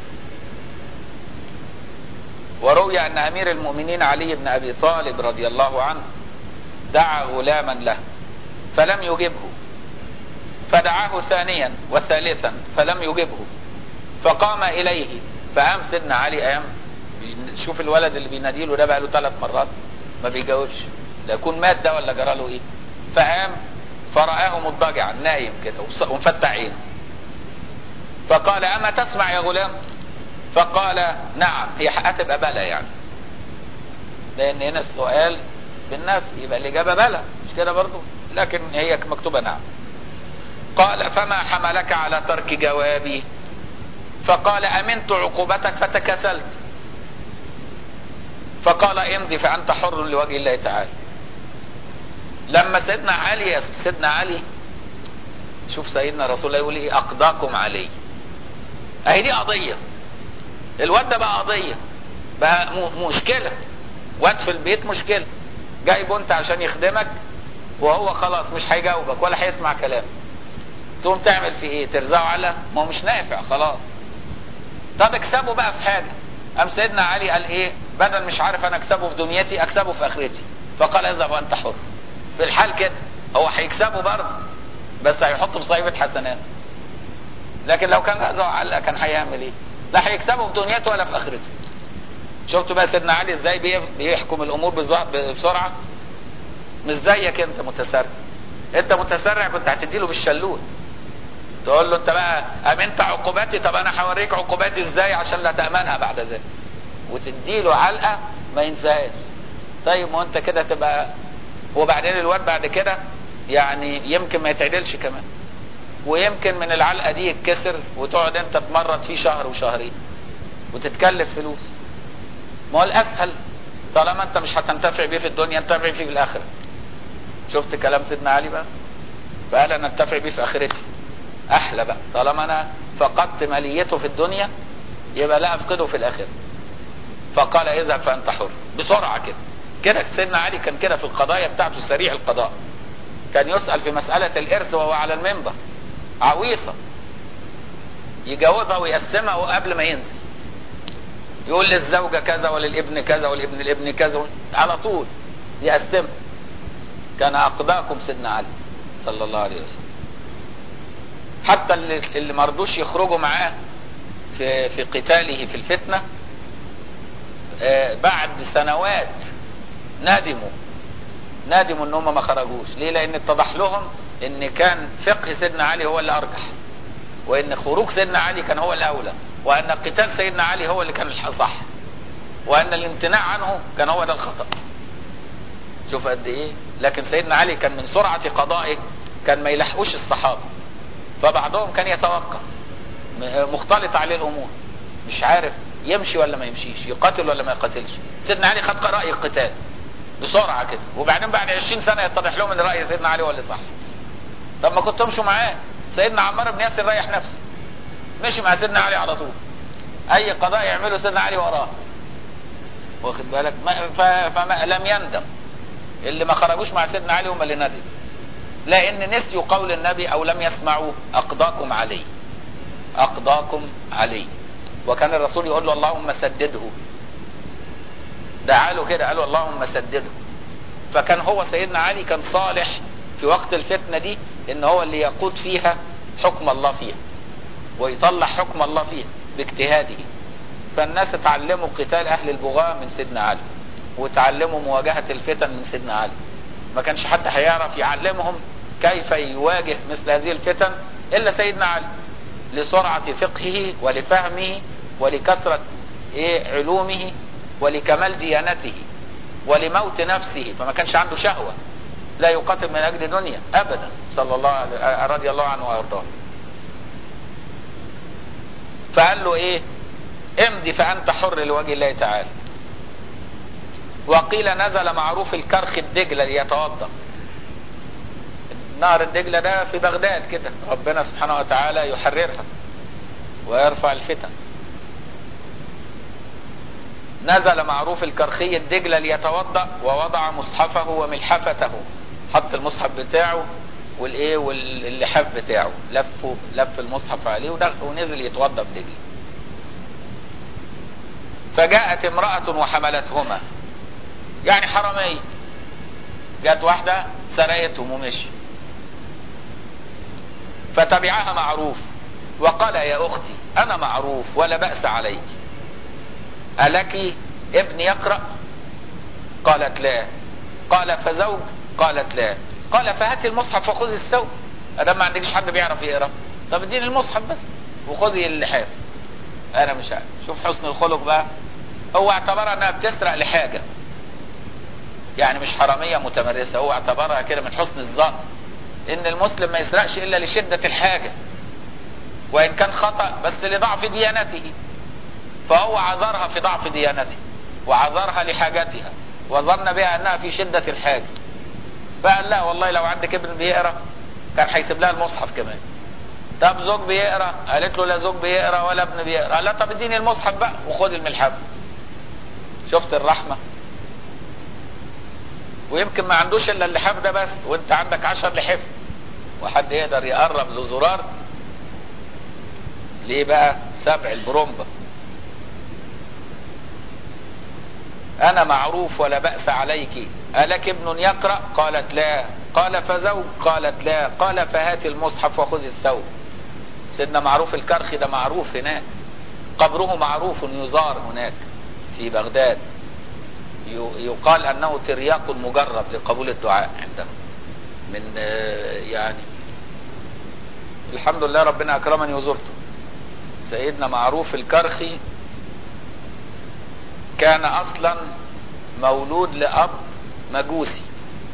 وروي أن أمير المؤمنين علي بن أبي طالب رضي الله عنه دعا غلاما له فلم يجبه فدعاه ثانيا وثالثا فلم يجبه فقام إليه فقام سيدنا علي قام شوف الولد اللي بيناديله ده بقى له ثلاث مرات ما بيجاوبش لا يكون مات ده ولا جرى له ايه فقام فرآه مضطجعا نايم كده ومفتح عينه فقال أما تسمع يا غلام فقال نعم هي حقها تبقى بلى يعني لان هنا السؤال بالنفس يبقى الاجابه بلى مش كده برضو لكن هي مكتوبه نعم قال فما حملك على ترك جوابي فقال امنت عقوبتك فتكسلت فقال امضي فانت حر لوجه الله تعالى لما سيدنا علي سيدنا علي شوف سيدنا رسول الله يقول ايه اقضاكم علي اهي دي قضيه الواد ده بقى قضية بقى مشكلة واد في البيت مشكلة جايبه انت عشان يخدمك وهو خلاص مش هيجاوبك ولا هيسمع كلامك تقوم تعمل في ايه ترزعه على ما هو مش نافع خلاص طب اكسبه بقى في حاجة قام سيدنا علي قال ايه بدل مش عارف انا اكسبه في دنيتي اكسبه في اخرتي فقال اذهب وانت حر في الحال كده هو هيكسبه برضه بس هيحطه في صحيفة حسنات لكن لو كان رزعه علقه كان هيعمل ايه لا هيكسبه في دنيته ولا في اخرته شفتوا بقى سيدنا علي ازاي بيحكم الامور بسرعه مش زيك انت متسرع انت متسرع كنت هتديله بالشلوت تقول له انت بقى امنت عقوباتي طب انا هوريك عقوباتي ازاي عشان لا تامنها بعد ذلك وتديله علقه ما ينساهاش طيب ما انت كده تبقى وبعدين الواد بعد كده يعني يمكن ما يتعدلش كمان ويمكن من العلقه دي يتكسر وتقعد انت تمرض فيه شهر وشهرين وتتكلف فلوس ما هو الاسهل طالما انت مش هتنتفع بيه في الدنيا انتفع بيه في الاخره شفت كلام سيدنا علي بقى فقال انا انتفع بيه في اخرتي احلى بقى طالما انا فقدت ماليته في الدنيا يبقى لا افقده في الاخره فقال اذهب فانت حر بسرعه كده كده سيدنا علي كان كده في القضايا بتاعته سريع القضاء كان يسأل في مسألة الإرث وهو على المنبر عويصة يجاوبها ويقسمها قبل ما ينزل يقول للزوجة كذا وللابن كذا ولابن الابن كذا على طول يقسمها كان أقضاكم سيدنا علي صلى الله عليه وسلم حتى اللي, اللي مرضوش يخرجوا معاه في في قتاله في الفتنة آه بعد سنوات ندموا ندموا ان هم ما خرجوش ليه لان اتضح لهم ان كان فقه سيدنا علي هو اللي ارجح وان خروج سيدنا علي كان هو الاولى وان قتال سيدنا علي هو اللي كان الصح وان الامتناع عنه كان هو ده الخطأ شوف قد ايه لكن سيدنا علي كان من سرعة قضائه كان ما يلحقوش الصحابة فبعضهم كان يتوقف مختلط عليه الامور مش عارف يمشي ولا ما يمشيش يقاتل ولا ما يقاتلش سيدنا علي خد رأي القتال بسرعة كده وبعدين بعد 20 سنة يتضح لهم ان رأي سيدنا علي هو اللي صح طب ما كنتوا تمشوا معاه سيدنا عمار بن ياسر ريح نفسه مشي مع سيدنا علي على طول اي قضاء يعمله سيدنا علي وراه واخد بالك ما فما لم يندم اللي ما خرجوش مع سيدنا علي هم اللي ندم لان نسيوا قول النبي او لم يسمعوا اقضاكم علي اقضاكم علي وكان الرسول يقول له اللهم سدده دعا له كده قال له اللهم سدده فكان هو سيدنا علي كان صالح في وقت الفتنة دي ان هو اللي يقود فيها حكم الله فيها ويطلع حكم الله فيها باجتهاده فالناس اتعلموا قتال اهل البغاة من سيدنا علي وتعلموا مواجهة الفتن من سيدنا علي ما كانش حد هيعرف يعلمهم كيف يواجه مثل هذه الفتن الا سيدنا علي لسرعة فقهه ولفهمه ولكثرة ايه علومه ولكمال ديانته ولموت نفسه فما كانش عنده شهوة لا يقاتل من اجل دنيا ابدا صلى الله عليه رضي الله عنه وارضاه فقال له ايه امضي فانت حر لوجه الله تعالى وقيل نزل معروف الكرخ الدجلة ليتوضا نهر الدجلة ده في بغداد كده ربنا سبحانه وتعالى يحررها ويرفع الفتن نزل معروف الكرخي الدجلة ليتوضا ووضع مصحفه وملحفته حط المصحف بتاعه والايه واللحاف بتاعه لفه لف المصحف عليه ونزل يتوضا بدجله فجاءت امرأة وحملتهما يعني حرامية جت واحدة سرقتهم ومشي فتبعها معروف وقال يا اختي انا معروف ولا بأس عليك ألك ابن يقرأ قالت لا قال فزوج قالت لا قال فهاتي المصحف وخذي الثوب ادام ما عندكش حد بيعرف يقرا طب اديني المصحف بس وخذي اللحاف انا مش عارف شوف حسن الخلق بقى هو اعتبرها انها بتسرق لحاجه يعني مش حراميه متمرسه هو اعتبرها كده من حسن الظن ان المسلم ما يسرقش الا لشده الحاجه وان كان خطا بس لضعف ديانته فهو عذرها في ضعف ديانته وعذرها لحاجتها وظن بها انها في شده الحاجه فقال لا والله لو عندك ابن بيقرا كان هيسيب لها المصحف كمان طب زوج بيقرا قالت له لا زوج بيقرا ولا ابن بيقرا لا طب اديني المصحف بقى وخد الملحف شفت الرحمه ويمكن ما عندوش الا اللحاف ده بس وانت عندك عشر لحاف وحد يقدر يقرب لزرار ليه بقى سبع البرومبا انا معروف ولا بأس عليك ألك ابن يقرأ قالت لا قال فزوج قالت لا قال فهات المصحف وخذ الثوب سيدنا معروف الكرخي ده معروف هناك قبره معروف يزار هناك في بغداد يقال انه ترياق مجرب لقبول الدعاء عندهم من يعني الحمد لله ربنا اكرمني وزرته سيدنا معروف الكرخي كان اصلا مولود لاب مجوسي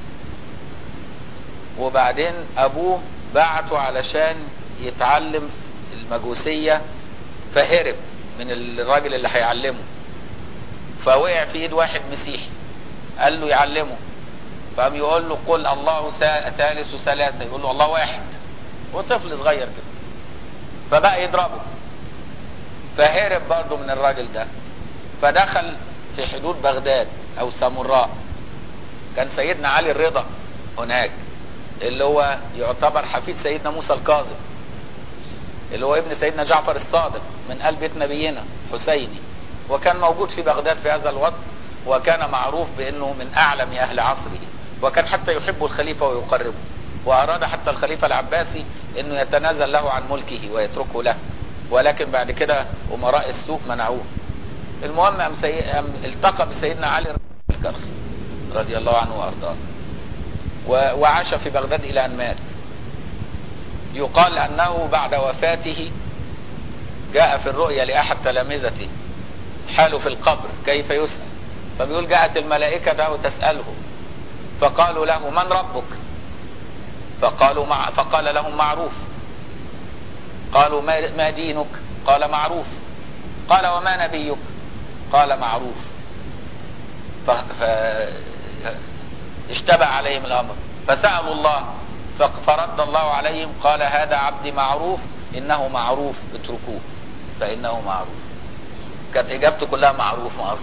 وبعدين ابوه بعته علشان يتعلم المجوسية فهرب من الراجل اللي هيعلمه فوقع في ايد واحد مسيحي قال له يعلمه فقام يقول له قل الله ثالث ثلاثة يقول له الله واحد وطفل صغير كده فبقى يضربه فهرب برضه من الراجل ده فدخل في حدود بغداد او سامراء كان سيدنا علي الرضا هناك اللي هو يعتبر حفيد سيدنا موسى الكاظم اللي هو ابن سيدنا جعفر الصادق من آل بيت نبينا حسيني وكان موجود في بغداد في هذا الوقت وكان معروف بأنه من أعلم أهل عصره وكان حتى يحب الخليفة ويقربه وأراد حتى الخليفة العباسي أنه يتنازل له عن ملكه ويتركه له ولكن بعد كده أمراء السوء منعوه المهم أم سي... أم التقى بسيدنا علي الكرخي رضي الله عنه وأرضاه و... وعاش في بغداد إلى أن مات يقال أنه بعد وفاته جاء في الرؤيا لأحد تلامذته حاله في القبر كيف يسأل فبيقول جاءت الملائكة ده تسأله فقالوا له من ربك فقالوا مع فقال لهم معروف قالوا ما, ما دينك قال معروف قال وما نبيك قال معروف ف... ف... اشتبع عليهم الامر فسألوا الله فرد الله عليهم قال هذا عبدي معروف انه معروف اتركوه فانه معروف كانت اجابته كلها معروف معروف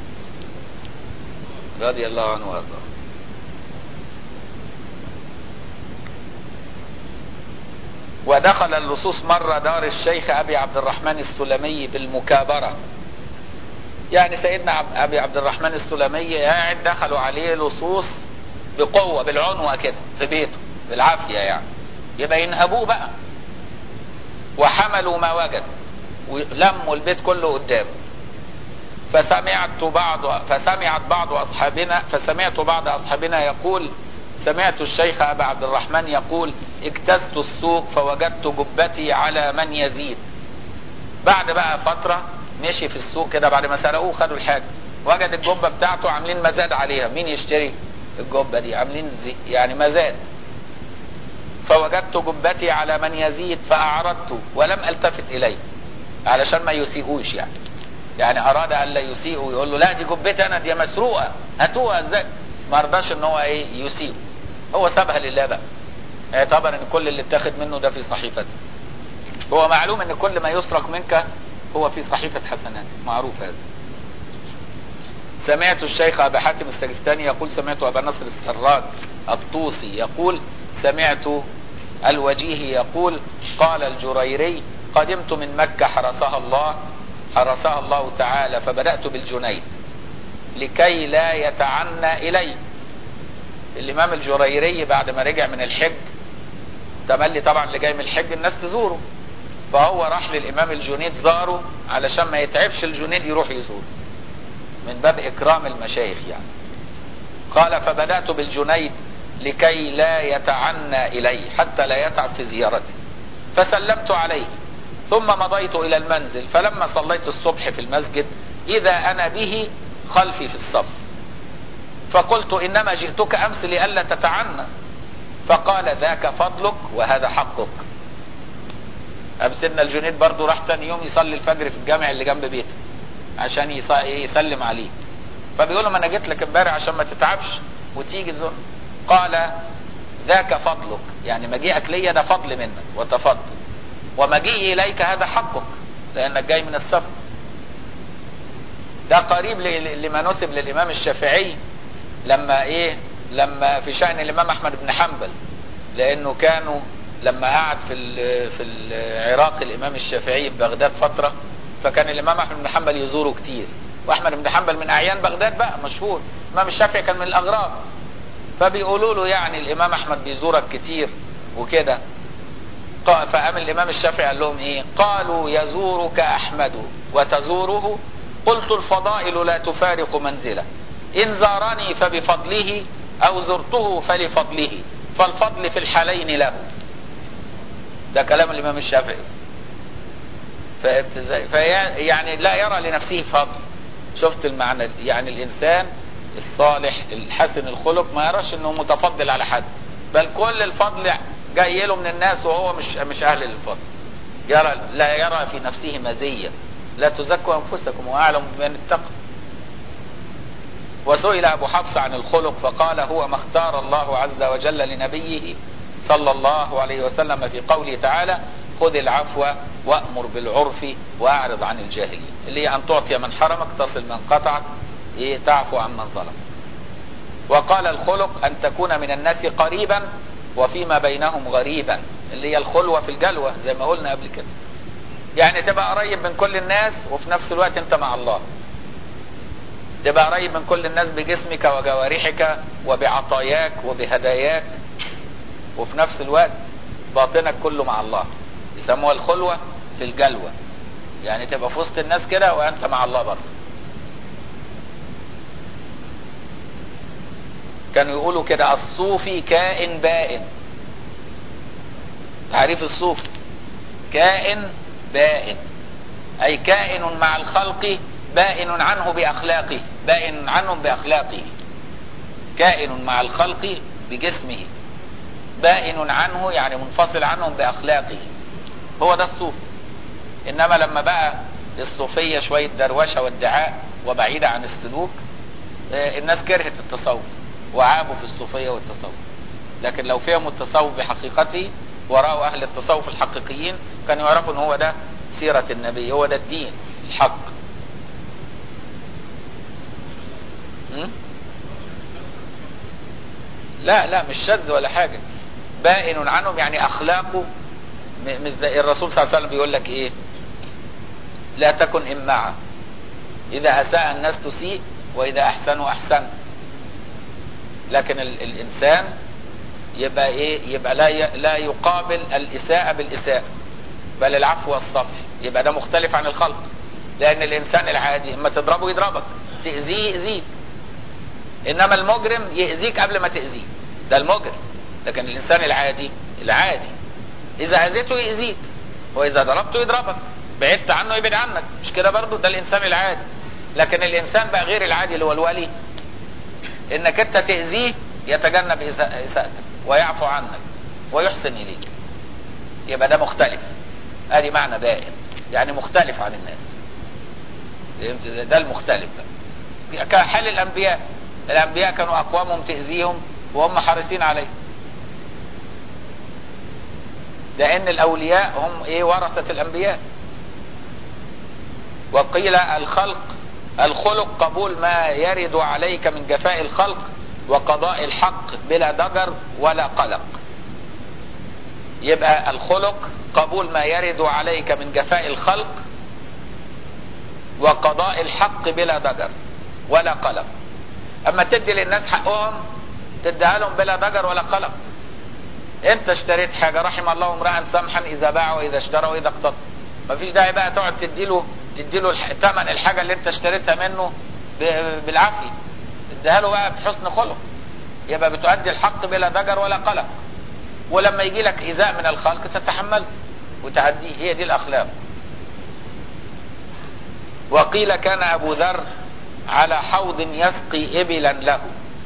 رضي الله عنه وارضاه ودخل اللصوص مرة دار الشيخ أبي عبد الرحمن السلمي بالمكابرة يعني سيدنا أبي عبد الرحمن السلمي قاعد دخلوا عليه لصوص بقوة بالعنوة كده في بيته بالعافية يعني يبقى ينهبوه بقى وحملوا ما وجد ولموا البيت كله قدامه فسمعت بعض فسمعت بعض اصحابنا فسمعت بعض اصحابنا يقول سمعت الشيخ ابا عبد الرحمن يقول اجتزت السوق فوجدت جبتي على من يزيد بعد بقى فترة مشي في السوق كده بعد ما سرقوه خدوا الحاجة وجد الجبة بتاعته عاملين مزاد عليها مين يشتري الجبة دي عاملين زي يعني مزاد فوجدت جبتي على من يزيد فأعرضت ولم التفت إليه علشان ما يسيئوش يعني يعني أراد أن لا يسيئوا يقول له لا دي جبتي أنا دي مسروقة هاتوها ازاي ما رضاش ان هو ايه يسيء هو سابها لله بقى اعتبر ان كل اللي اتاخد منه ده في صحيفته هو معلوم ان كل ما يسرق منك هو في صحيفة حسنات معروف هذا سمعت الشيخ ابا حاتم السجستاني يقول سمعت ابا نصر السراج الطوسي يقول سمعت الوجيه يقول قال الجريري قدمت من مكة حرسها الله حرسها الله تعالى فبدأت بالجنيد لكي لا يتعنى إلي الإمام الجريري بعد ما رجع من الحج تملي طبعا اللي جاي من الحج الناس تزوره فهو راح للإمام الجنيد زاره علشان ما يتعبش الجنيد يروح يزوره من باب إكرام المشايخ يعني قال فبدأت بالجنيد لكي لا يتعنى إلي حتى لا يتعب في زيارتي فسلمت عليه ثم مضيت إلى المنزل فلما صليت الصبح في المسجد إذا أنا به خلفي في الصف فقلت إنما جئتك أمس لئلا تتعنى فقال ذاك فضلك وهذا حقك أم سيدنا الجنيد برضو راح تاني يوم يصلي الفجر في الجامع اللي جنب بيته عشان يسلم عليه فبيقول له ما انا جيت لك امبارح عشان ما تتعبش وتيجي تزور قال ذاك فضلك يعني مجيئك ليا ده فضل منك وتفضل ومجيئي اليك هذا حقك لانك جاي من السفر ده قريب لما نسب للامام الشافعي لما ايه لما في شأن الامام احمد بن حنبل لانه كانوا لما قعد في في العراق الامام الشافعي في بغداد فترة فكان الامام احمد بن حنبل يزوره كتير واحمد بن حنبل من اعيان بغداد بقى مشهور الامام الشافعي كان من الاغراب فبيقولوا له يعني الامام احمد بيزورك كتير وكده فقام الامام الشافعي قال لهم ايه قالوا يزورك احمد وتزوره قلت الفضائل لا تفارق منزله ان زارني فبفضله او زرته فلفضله فالفضل في الحالين له ده كلام الامام الشافعي فهمت ازاي يعني لا يرى لنفسه فضل شفت المعنى يعني الانسان الصالح الحسن الخلق ما يراش انه متفضل على حد بل كل الفضل جاي له من الناس وهو مش مش اهل للفضل يرى لا يرى في نفسه مزيه لا تزكوا انفسكم واعلم بمن اتقى وسئل ابو حفص عن الخلق فقال هو ما اختار الله عز وجل لنبيه صلى الله عليه وسلم في قوله تعالى خذ العفو وامر بالعرف واعرض عن الجاهلين اللي هي ان تعطي من حرمك تصل من قطعك ايه تعفو عن من ظلم وقال الخلق ان تكون من الناس قريبا وفيما بينهم غريبا اللي هي الخلوة في الجلوة زي ما قلنا قبل كده يعني تبقى قريب من كل الناس وفي نفس الوقت انت مع الله تبقى قريب من كل الناس بجسمك وجوارحك وبعطاياك وبهداياك وفي نفس الوقت باطنك كله مع الله يسموها الخلوة في الجلوة يعني تبقى في وسط الناس كده وانت مع الله برضه كانوا يقولوا كده الصوفي كائن بائن تعريف الصوفي كائن بائن اي كائن مع الخلق بائن عنه باخلاقه بائن عنهم باخلاقه كائن مع الخلق بجسمه بائن عنه يعني منفصل عنهم باخلاقه هو ده الصوفي انما لما بقى الصوفية شوية دروشة وادعاء وبعيدة عن السلوك الناس كرهت التصوف وعابوا في الصوفية والتصوف لكن لو فهموا التصوف بحقيقته ورأوا أهل التصوف الحقيقيين كانوا يعرفوا ان هو ده سيرة النبي هو ده الدين الحق م? لا لا مش شذ ولا حاجة بائن عنهم يعني أخلاقه مش زي الرسول صلى الله عليه وسلم بيقول لك ايه لا تكن إمعة إذا أساء الناس تسيء وإذا أحسنوا أحسنت لكن ال الإنسان يبقى إيه يبقى لا ي... لا يقابل الإساءة بالإساءة بل العفو والصفح يبقى ده مختلف عن الخلق لأن الإنسان العادي اما تضربه يضربك تأذيه يأذيك إنما المجرم يأذيك قبل ما تأذيه ده المجرم لكن الإنسان العادي العادي إذا أذيته يأذيك وإذا ضربته يضربك بعدت عنه يبعد عنك مش كده برضه ده الإنسان العادي لكن الإنسان بقى غير العادي اللي هو الولي إنك أنت تأذيه يتجنب إساءتك ويعفو عنك ويحسن إليك يبقى ده مختلف ادي معنى بائن يعني مختلف عن الناس فهمت ده المختلف بقى كحال الانبياء الانبياء كانوا اقوامهم تاذيهم وهم حريصين عليه لان الاولياء هم ايه ورثه الانبياء وقيل الخلق الخلق قبول ما يرد عليك من جفاء الخلق وقضاء الحق بلا ضجر ولا قلق يبقى الخلق قبول ما يرد عليك من جفاء الخلق وقضاء الحق بلا ضجر ولا قلق اما تدي للناس حقهم تديها لهم بلا ضجر ولا قلق انت اشتريت حاجة رحم الله امرأ سمحا اذا باع واذا اشترى واذا اقتضى مفيش داعي بقى تقعد تديله تديله ثمن الحاجة اللي انت اشتريتها منه بالعافية اديها له بقى بحسن خلق يبقى بتؤدي الحق بلا ضجر ولا قلق ولما يجي لك ايذاء من الخلق تتحمله وتعديه هي دي الاخلاق وقيل كان ابو ذر على حوض يسقي ابلا له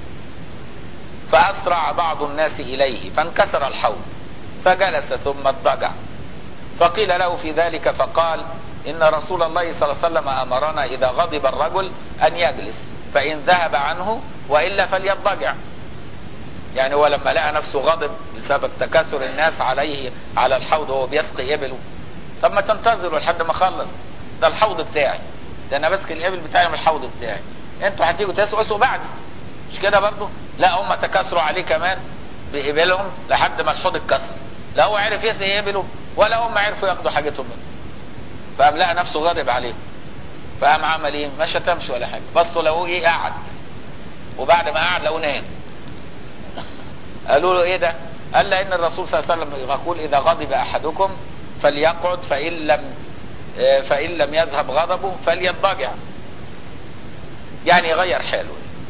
فاسرع بعض الناس اليه فانكسر الحوض فجلس ثم اضطجع فقيل له في ذلك فقال ان رسول الله صلى الله عليه وسلم امرنا اذا غضب الرجل ان يجلس فان ذهب عنه والا فليضطجع يعني هو لما لقى نفسه غضب بسبب تكاثر الناس عليه على الحوض وهو بيسقي ابله طب ما تنتظروا لحد ما اخلص ده الحوض بتاعي ده انا بسقي الابل بتاعي من الحوض بتاعي انتوا هتيجوا تسقوا اسقوا بعدي مش كده برضه لا هم تكاثروا عليه كمان بابلهم لحد ما الحوض اتكسر لا هو عرف يسقي ابله ولا هم عرفوا ياخدوا حاجتهم منه فقام لقى نفسه غاضب عليه فقام عمل ايه ما شتمش ولا حاجه بصوا لقوه ايه قعد وبعد ما قعد لقوه نام قالوا له ايه ده قال لان الرسول صلى الله عليه وسلم يقول اذا غضب احدكم فليقعد فان لم فان لم يذهب غضبه فليضطجع يعني يغير حاله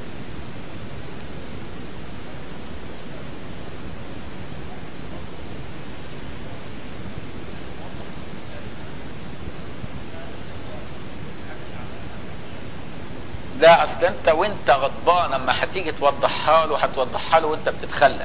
لا اصل انت وانت غضبان اما هتيجي توضحها له هتوضحها له وانت بتتخلى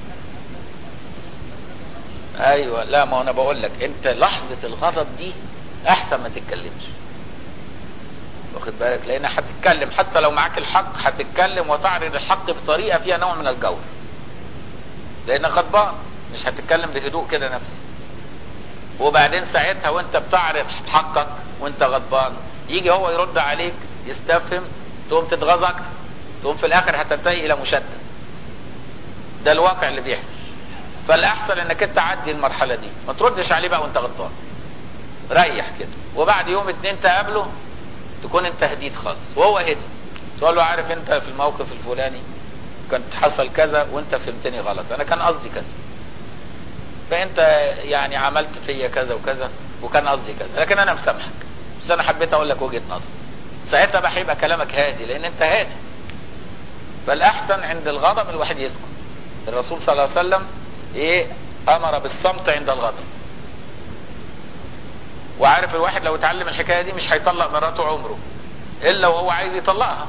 ايوه لا ما انا بقول لك انت لحظه الغضب دي احسن ما تتكلمش واخد بالك لان هتتكلم حتى لو معاك الحق هتتكلم وتعرض الحق بطريقه فيها نوع من الجور لانك غضبان مش هتتكلم بهدوء كده نفسي وبعدين ساعتها وانت بتعرض حقك وانت غضبان يجي هو يرد عليك يستفهم تقوم تتغاظ اكتر تقوم في الاخر هتنتهي الى مشتت ده الواقع اللي بيحصل فالاحسن انك انت عدي المرحله دي ما تردش عليه بقى وانت غضبان ريح كده وبعد يوم اتنين تقابله تكون انت هديت خالص وهو هدي تقول له عارف انت في الموقف الفلاني كنت حصل كذا وانت فهمتني غلط انا كان قصدي كذا فانت يعني عملت فيا كذا وكذا وكان قصدي كذا لكن انا مسامحك بس انا حبيت اقول لك وجهه نظر ساعتها بقى هيبقى كلامك هادي لان انت هادي فالاحسن عند الغضب الواحد يسكت الرسول صلى الله عليه وسلم ايه امر بالصمت عند الغضب وعارف الواحد لو اتعلم الحكايه دي مش هيطلق مراته عمره الا وهو عايز يطلقها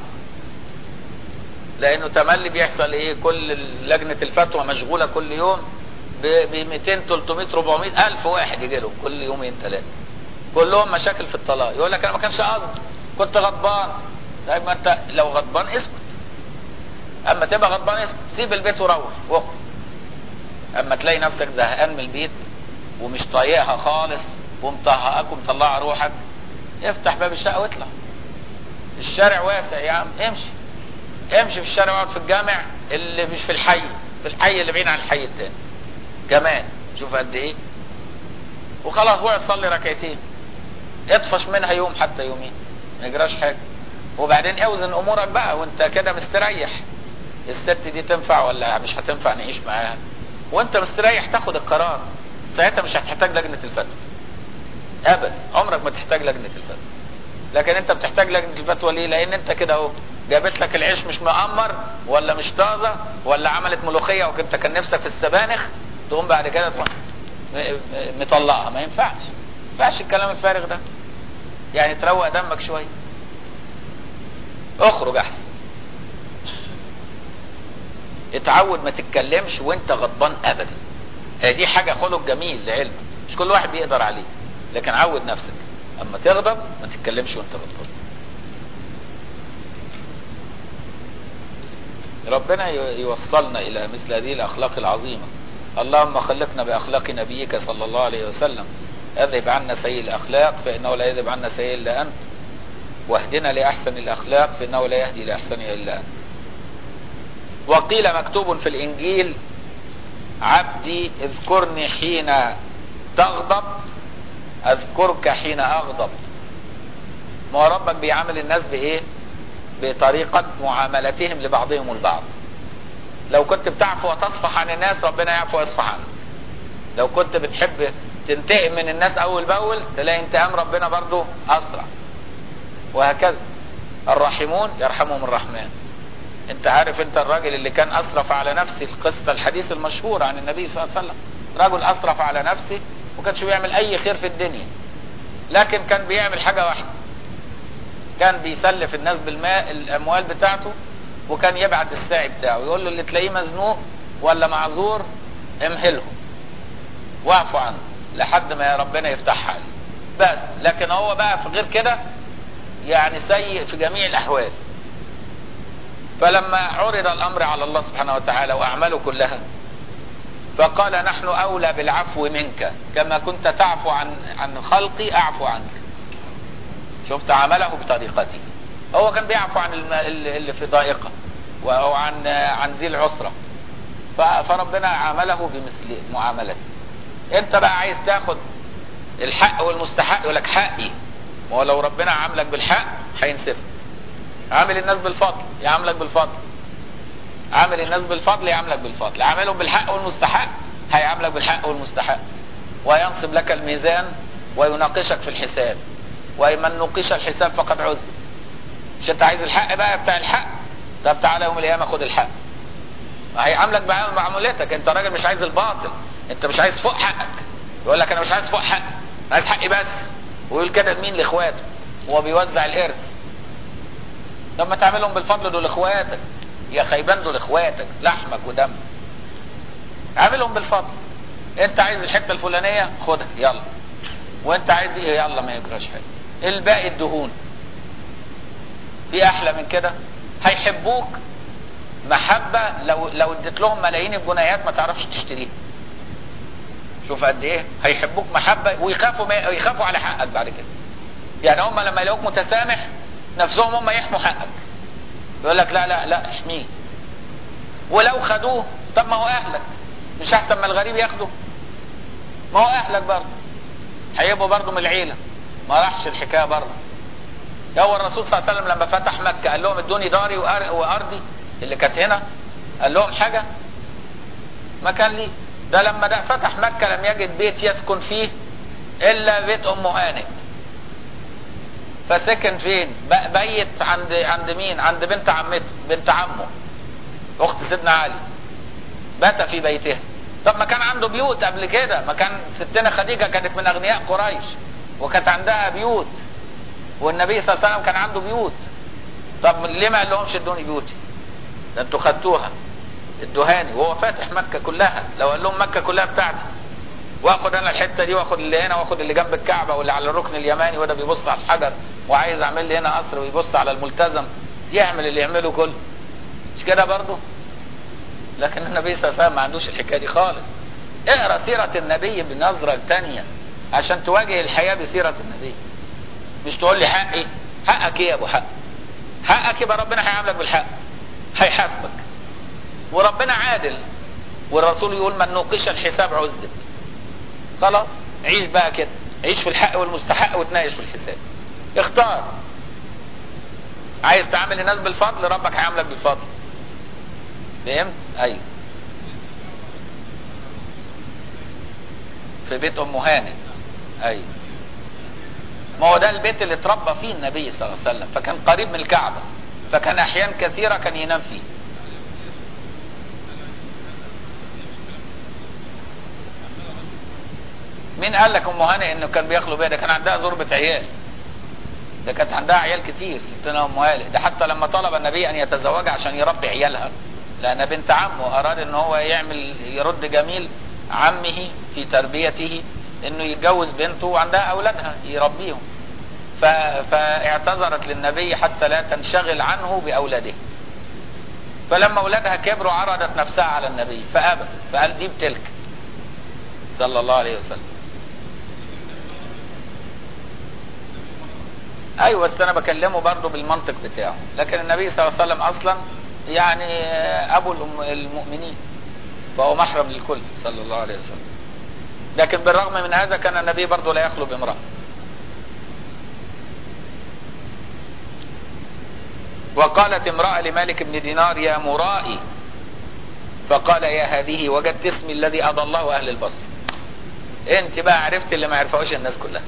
لانه تملي بيحصل ايه كل لجنه الفتوى مشغوله كل يوم ب 200 300 400 الف واحد يجي لهم كل يومين ثلاثه كلهم مشاكل في الطلاق يقول لك انا ما كانش قصدي كنت غضبان طيب ما انت لو غضبان اسكت اما تبقى غضبان اسكت سيب البيت وروح واخرج اما تلاقي نفسك زهقان من البيت ومش طايقها خالص ومطهقك ومطلعه روحك افتح باب الشقه واطلع الشارع واسع يا عم امشي امشي في الشارع واقعد في الجامع اللي مش في الحي في الحي اللي بعيد عن الحي التاني كمان شوف قد ايه وخلاص روح صلي ركعتين اطفش منها يوم حتى يومين ما يجراش حاجه وبعدين اوزن امورك بقى وانت كده مستريح الست دي تنفع ولا مش هتنفع نعيش معاها وانت مستريح تاخد القرار ساعتها مش هتحتاج لجنه الفتوى ابدا عمرك ما تحتاج لجنه الفتوى لكن انت بتحتاج لجنه الفتوى ليه لان انت كده اهو جابت لك العيش مش مقمر ولا مش طازه ولا عملت ملوخيه وكنت كان نفسك في السبانخ تقوم بعد كده تروح مطلقها ما ينفعش ما ينفعش الكلام الفارغ ده يعني تروق دمك شويه اخرج احسن اتعود ما تتكلمش وانت غضبان ابدا هي دي حاجه خلق جميل لعلم مش كل واحد بيقدر عليه لكن عود نفسك اما تغضب ما تتكلمش وانت غضبان ربنا يوصلنا الى مثل هذه الاخلاق العظيمه اللهم خلقنا باخلاق نبيك صلى الله عليه وسلم اذهب عنا سيء الاخلاق فانه لا يذهب عنا سيء الا انت واهدنا لاحسن الاخلاق فانه لا يهدي لاحسنها الا انت وقيل مكتوب في الانجيل عبدي اذكرني حين تغضب اذكرك حين اغضب ما هو ربك بيعامل الناس بايه بطريقة معاملتهم لبعضهم البعض لو كنت بتعفو وتصفح عن الناس ربنا يعفو ويصفح عنك لو كنت بتحب تنتقم من الناس اول باول تلاقي انتقام ربنا برضو اسرع وهكذا الراحمون يرحمهم الرحمن انت عارف انت الراجل اللي كان اسرف على نفسه القصة الحديث المشهور عن النبي صلى الله عليه وسلم رجل اسرف على نفسه وكانش بيعمل اي خير في الدنيا لكن كان بيعمل حاجة واحدة كان بيسلف الناس بالماء الاموال بتاعته وكان يبعت الساعي بتاعه يقول له اللي تلاقيه مزنوق ولا معذور امهله واعفو عنه لحد ما ربنا يفتحها عليه بس لكن هو بقى في غير كده يعني سيء في جميع الاحوال فلما عرض الامر على الله سبحانه وتعالى واعماله كلها فقال نحن اولى بالعفو منك كما كنت تعفو عن عن خلقي اعفو عنك شفت عمله بطريقته هو كان بيعفو عن اللي في ضائقه او عن عن ذي العسره فربنا عامله بمثل معاملته انت بقى عايز تاخد الحق والمستحق يقول لك حقي ولو ربنا عاملك بالحق هينسفك عامل الناس بالفضل يعاملك بالفضل عامل الناس بالفضل يعاملك بالفضل عاملهم بالحق والمستحق هيعاملك بالحق والمستحق وينصب لك الميزان ويناقشك في الحساب ومن نوقش الحساب فقد عذب مش انت عايز الحق بقى بتاع الحق طب تعالى يوم القيامه خد الحق هيعاملك معاملتك انت راجل مش عايز الباطل انت مش عايز فوق حقك يقول لك انا مش عايز فوق حقي انا عايز حقي بس ويقول كده لمين لاخواته وهو بيوزع الارث طب ما تعملهم بالفضل دول اخواتك يا خيبان دول اخواتك لحمك ودمك عاملهم بالفضل انت عايز الحته الفلانيه خدها يلا وانت عايز ايه يلا ما يجراش حاجه الباقي الدهون في احلى من كده هيحبوك محبه لو لو اديت لهم ملايين الجنيهات ما تعرفش تشتريها شوف قد ايه هيحبوك محبه ويخافوا ما يخافوا على حقك بعد كده يعني هم لما يلاقوك متسامح نفسهم هم يحموا حقك يقول لك لا لا لا احميه ولو خدوه طب ما هو اهلك مش احسن ما الغريب ياخده ما هو اهلك برضه هيبقوا برضه من العيله ما راحش الحكايه بره هو الرسول صلى الله عليه وسلم لما فتح مكه قال لهم ادوني داري وأر- وارضي اللي كانت هنا قال لهم حاجه ما كان ليه ده لما ده فتح مكه لم يجد بيت يسكن فيه الا بيت ام هانئ فسكن فين ب- بيت عند عند مين عند بنت عمته بنت عمه اخت سيدنا علي بات في بيتها طب ما كان عنده بيوت قبل كده ما كان ستنا خديجه كانت من اغنياء قريش وكانت عندها بيوت والنبي صلى الله عليه وسلم كان عنده بيوت طب ليه ما قال لهمش ادوني بيوتي ده انتوا خدتوها ادوهاني وهو فاتح مكه كلها لو قال لهم مكه كلها بتاعتي واخد انا الحته دي واخد اللي هنا واخد اللي جنب الكعبه واللي على الركن اليماني وده بيبص على الحجر وعايز اعمل لي هنا قصر ويبص على الملتزم يعمل اللي يعمله كله مش كده برضه لكن النبي صلى الله عليه وسلم ما عندوش الحكايه دي خالص اقرا سيره النبي بنظره تانية عشان تواجه الحياه بسيره النبي مش تقول لي حقي حقك ايه يا ابو حق حقك يبقى ربنا هيعاملك بالحق هيحاسبك وربنا عادل والرسول يقول من نوقش الحساب عذب خلاص عيش بقى كده عيش في الحق والمستحق وتناقش في الحساب اختار عايز تعامل الناس بالفضل ربك هيعاملك بالفضل فهمت ايوه في بيت ام هانئ ايوه ما هو ده البيت اللي اتربى فيه النبي صلى الله عليه وسلم فكان قريب من الكعبه فكان احيان كثيره كان ينام فيه مين قال لك ام هانئ انه كان بيخلو بيها ده كان عندها ضربة عيال ده كانت عندها عيال كتير ستنا ام هانئ ده حتى لما طلب النبي ان يتزوجها عشان يربي عيالها لان بنت عمه اراد ان هو يعمل يرد جميل عمه في تربيته انه يتجوز بنته وعندها اولادها يربيهم ف... فاعتذرت للنبي حتى لا تنشغل عنه باولاده فلما اولادها كبروا عرضت نفسها على النبي فابى فقال دي بتلك صلى الله عليه وسلم ايوه بس انا بكلمه برضه بالمنطق بتاعه لكن النبي صلى الله عليه وسلم اصلا يعني ابو الأم- المؤمنين فهو محرم للكل صلى الله عليه وسلم لكن بالرغم من هذا كان النبي برضه لا يخلو بامرأة وقالت امرأة لمالك بن دينار يا مرائي فقال يا هذه وجدت اسمي الذي أضله أهل البصر انت بقى عرفت اللي ما يعرفوش الناس كلها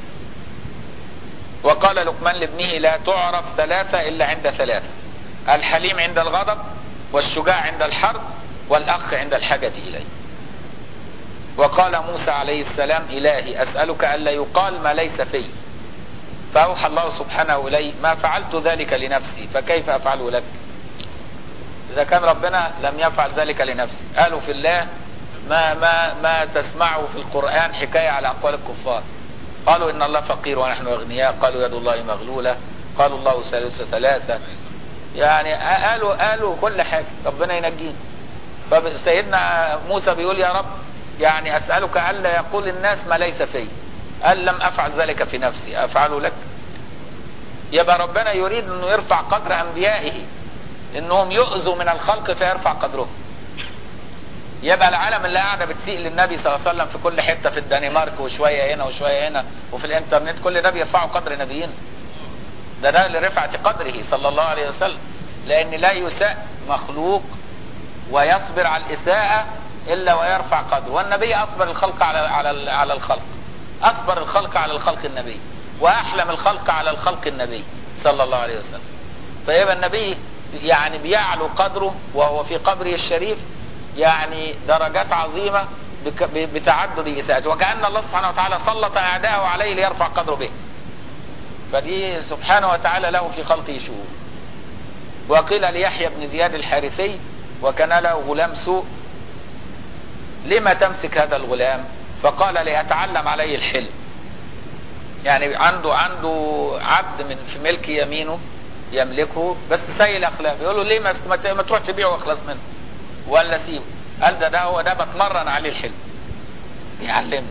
وقال لقمان لابنه لا تعرف ثلاثة إلا عند ثلاثة الحليم عند الغضب والشجاع عند الحرب والأخ عند الحاجة إليه وقال موسى عليه السلام إلهي أسألك ألا يقال ما ليس في فأوحى الله سبحانه إليه ما فعلت ذلك لنفسي فكيف أفعله لك إذا كان ربنا لم يفعل ذلك لنفسه قالوا في الله ما ما ما تسمعه في القرآن حكاية على أقوال الكفار قالوا إن الله فقير ونحن أغنياء قالوا يد الله مغلولة قالوا الله ثالث ثلاثة يعني قالوا قالوا كل حاجة ربنا ينجينا فسيدنا موسى بيقول يا رب يعني أسألك ألا يقول الناس ما ليس في قال لم أفعل ذلك في نفسي أفعله لك يبقى ربنا يريد أنه يرفع قدر أنبيائه انهم يؤذوا من الخلق فيرفع قدرهم يبقى العالم اللي قاعده بتسيء للنبي صلى الله عليه وسلم في كل حته في الدنمارك وشويه هنا وشويه هنا وفي الانترنت كل ده بيرفعوا قدر نبينا ده ده لرفعه قدره صلى الله عليه وسلم لان لا يساء مخلوق ويصبر على الاساءه الا ويرفع قدره والنبي اصبر الخلق على على على الخلق اصبر الخلق على الخلق النبي واحلم الخلق على الخلق النبي صلى الله عليه وسلم فيبقى النبي يعني بيعلو قدره وهو في قبره الشريف يعني درجات عظيمة بك- ب- بتعدد إساءته وكأن الله سبحانه وتعالى سلط أعداءه عليه ليرفع قدره به فدي سبحانه وتعالى له في خلقه شؤون وقيل ليحيى بن زياد الحارثي وكان له غلام سوء لما تمسك هذا الغلام فقال لأتعلم عليه الحلم يعني عنده عنده عبد من في ملك يمينه يملكه بس سيء الاخلاق يقول له ليه ما ما ت- ما تروح تبيعه واخلص منه ولا سيبه قال ده ده هو ده بتمرن عليه الحلم يعلمه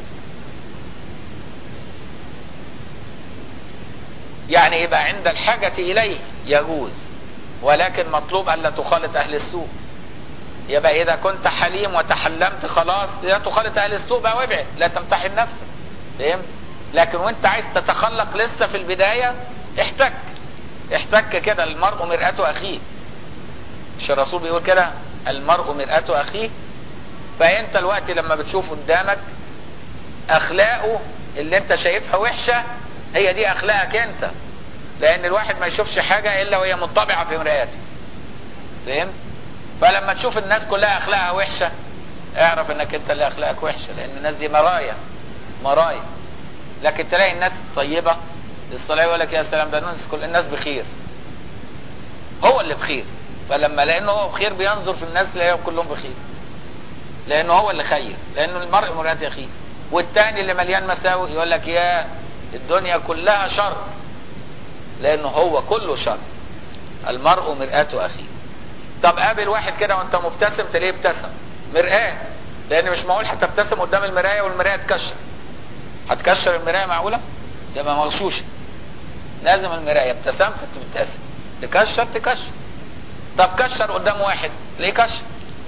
يعني يبقى عند الحاجة إليه يجوز ولكن مطلوب ألا تخالط أهل السوء يبقى اذا كنت حليم وتحلمت خلاص لا تخالط اهل السوء بقى وابعد لا تمتحن نفسك فهمت لكن وانت عايز تتخلق لسه في البداية احتك احتك كده المرء مرآة اخيه مش الرسول بيقول كده المرء مرآة اخيه فانت الوقت لما بتشوف قدامك اخلاقه اللي انت شايفها وحشة هي دي اخلاقك انت لان الواحد ما يشوفش حاجة الا وهي منطبعة في مرآته فهمت فلما تشوف الناس كلها اخلاقها وحشة اعرف انك انت اللي اخلاقك وحشة لان الناس دي مرايا مرايا لكن تلاقي الناس الطيبة الصلاة يقول لك يا سلام ده الناس كل الناس بخير هو اللي بخير فلما لانه هو بخير بينظر في الناس يلاقيهم كلهم بخير لانه هو اللي خير لانه المرء مرآة اخيه والتاني اللي مليان مساوئ يقول لك يا الدنيا كلها شر لانه هو كله شر المرء مرآة اخيه طب قابل واحد كده وانت مبتسم تلاقيه ابتسم مرآة لان مش معقول هتبتسم قدام المراية والمراية تكشر هتكشر المراية معقولة تبقى مغشوشة لازم المراية ابتسمت تبتسم تكشر تكشر طب كشر قدام واحد ليه كشر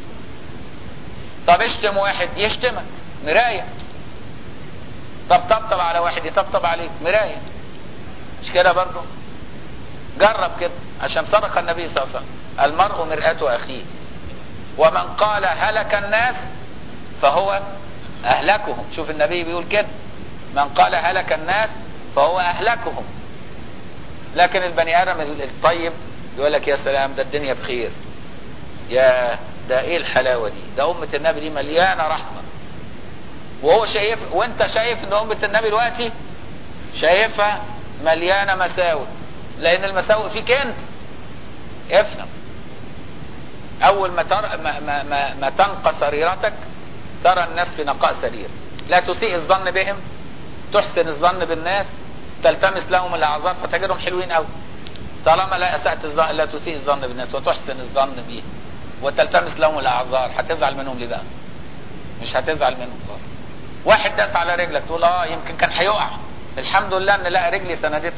طب اشتم واحد يشتمك مراية طب طبطب على واحد يطبطب عليك مراية مش كده برضه جرب كده عشان صدق النبي صلى الله عليه وسلم المرء مرآة أخيه ومن قال هلك الناس فهو أهلكهم شوف النبي بيقول كده من قال هلك الناس فهو أهلكهم لكن البني آدم الطيب يقول لك يا سلام ده الدنيا بخير يا ده ايه الحلاوة دي ده أمة النبي دي مليانة رحمة وهو شايف وانت شايف ان أمة النبي دلوقتي شايفها مليانة مساوئ لأن المساوئ فيك انت افهم أول ما, تر... ما, ما, ما, ما تنقى سريرتك ترى الناس في نقاء سرير لا تسيء الظن بهم تحسن الظن بالناس تلتمس لهم الاعذار فتجدهم حلوين قوي طالما لا اسأت الظن لا تسيء الظن بالناس وتحسن الظن بهم وتلتمس لهم الاعذار هتزعل منهم ليه بقى مش هتزعل منهم خالص واحد داس على رجلك تقول اه يمكن كان هيقع الحمد لله ان لقى رجلي سندته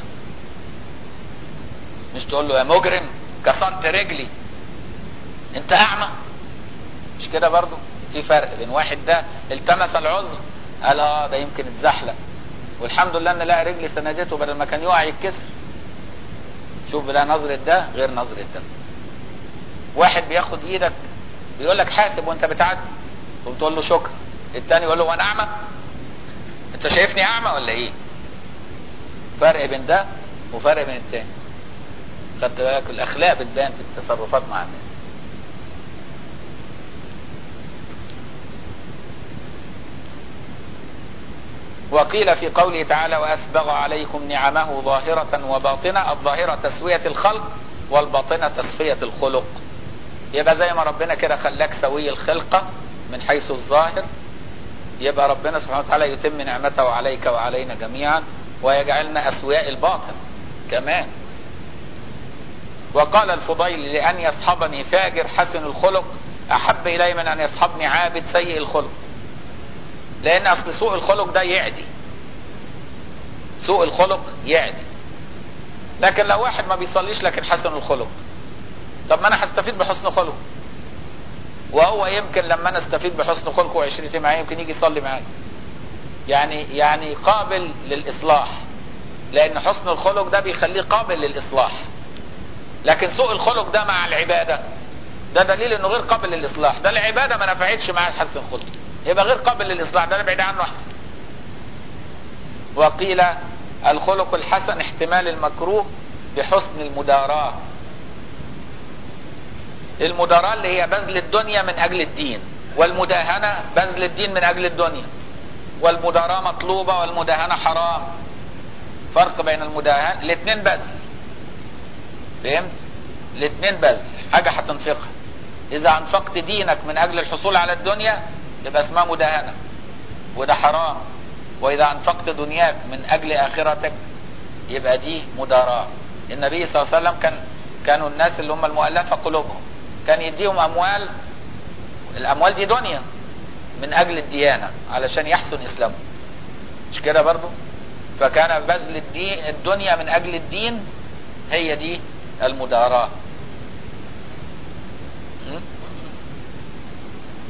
مش تقول له يا مجرم كسرت رجلي انت اعمى مش كده برضو في فرق بين واحد ده التمس العذر قال اه ده يمكن اتزحلق والحمد لله ان لقى رجلي سندته بدل ما كان يقع يتكسر شوف بقى نظرة ده غير نظرة ده واحد بياخد ايدك بيقول لك حاسب وانت بتعدي وبتقول له شكرا التاني يقول له وانا اعمى انت شايفني اعمى ولا ايه فرق بين ده وفرق بين التاني خدت بالك الاخلاق بتبان في التصرفات مع الناس وقيل في قوله تعالى وأسبغ عليكم نعمه ظاهرة وباطنة الظاهرة تسوية الخلق والباطنة تسوية الخلق يبقى زي ما ربنا كده خلاك سوي الخلقة من حيث الظاهر يبقى ربنا سبحانه وتعالى يتم نعمته عليك وعلينا جميعا ويجعلنا أسوياء الباطن كمان وقال الفضيل لأن يصحبني فاجر حسن الخلق أحب إلي من أن يصحبني عابد سيء الخلق لان اصل سوء الخلق ده يعدي سوء الخلق يعدي لكن لو واحد ما بيصليش لكن حسن الخلق طب ما انا هستفيد بحسن خلقه وهو يمكن لما انا استفيد بحسن خلقه وعشرتي معاه يمكن يجي يصلي معايا يعني يعني قابل للاصلاح لان حسن الخلق ده بيخليه قابل للاصلاح لكن سوء الخلق ده مع العباده ده دليل انه غير قابل للاصلاح ده العباده ما نفعتش معاه حسن خلقه يبقى غير قابل للإصلاح ده نبعد عنه أحسن وقيل الخلق الحسن احتمال المكروه بحسن المداراة المداراة اللي هي بذل الدنيا من أجل الدين والمداهنة بذل الدين من أجل الدنيا والمداراة مطلوبة والمداهنة حرام فرق بين المداهنة الاثنين بذل فهمت الاثنين بذل حاجة هتنفقها إذا أنفقت دينك من أجل الحصول على الدنيا يبقى اسمها مداهنة وده حرام واذا انفقت دنياك من اجل اخرتك يبقى دي مداراة النبي صلى الله عليه وسلم كان كانوا الناس اللي هم المؤلفة قلوبهم كان يديهم اموال الاموال دي دنيا من اجل الديانة علشان يحسن اسلامهم مش كده برضو فكان بذل الدين الدنيا من اجل الدين هي دي المداراة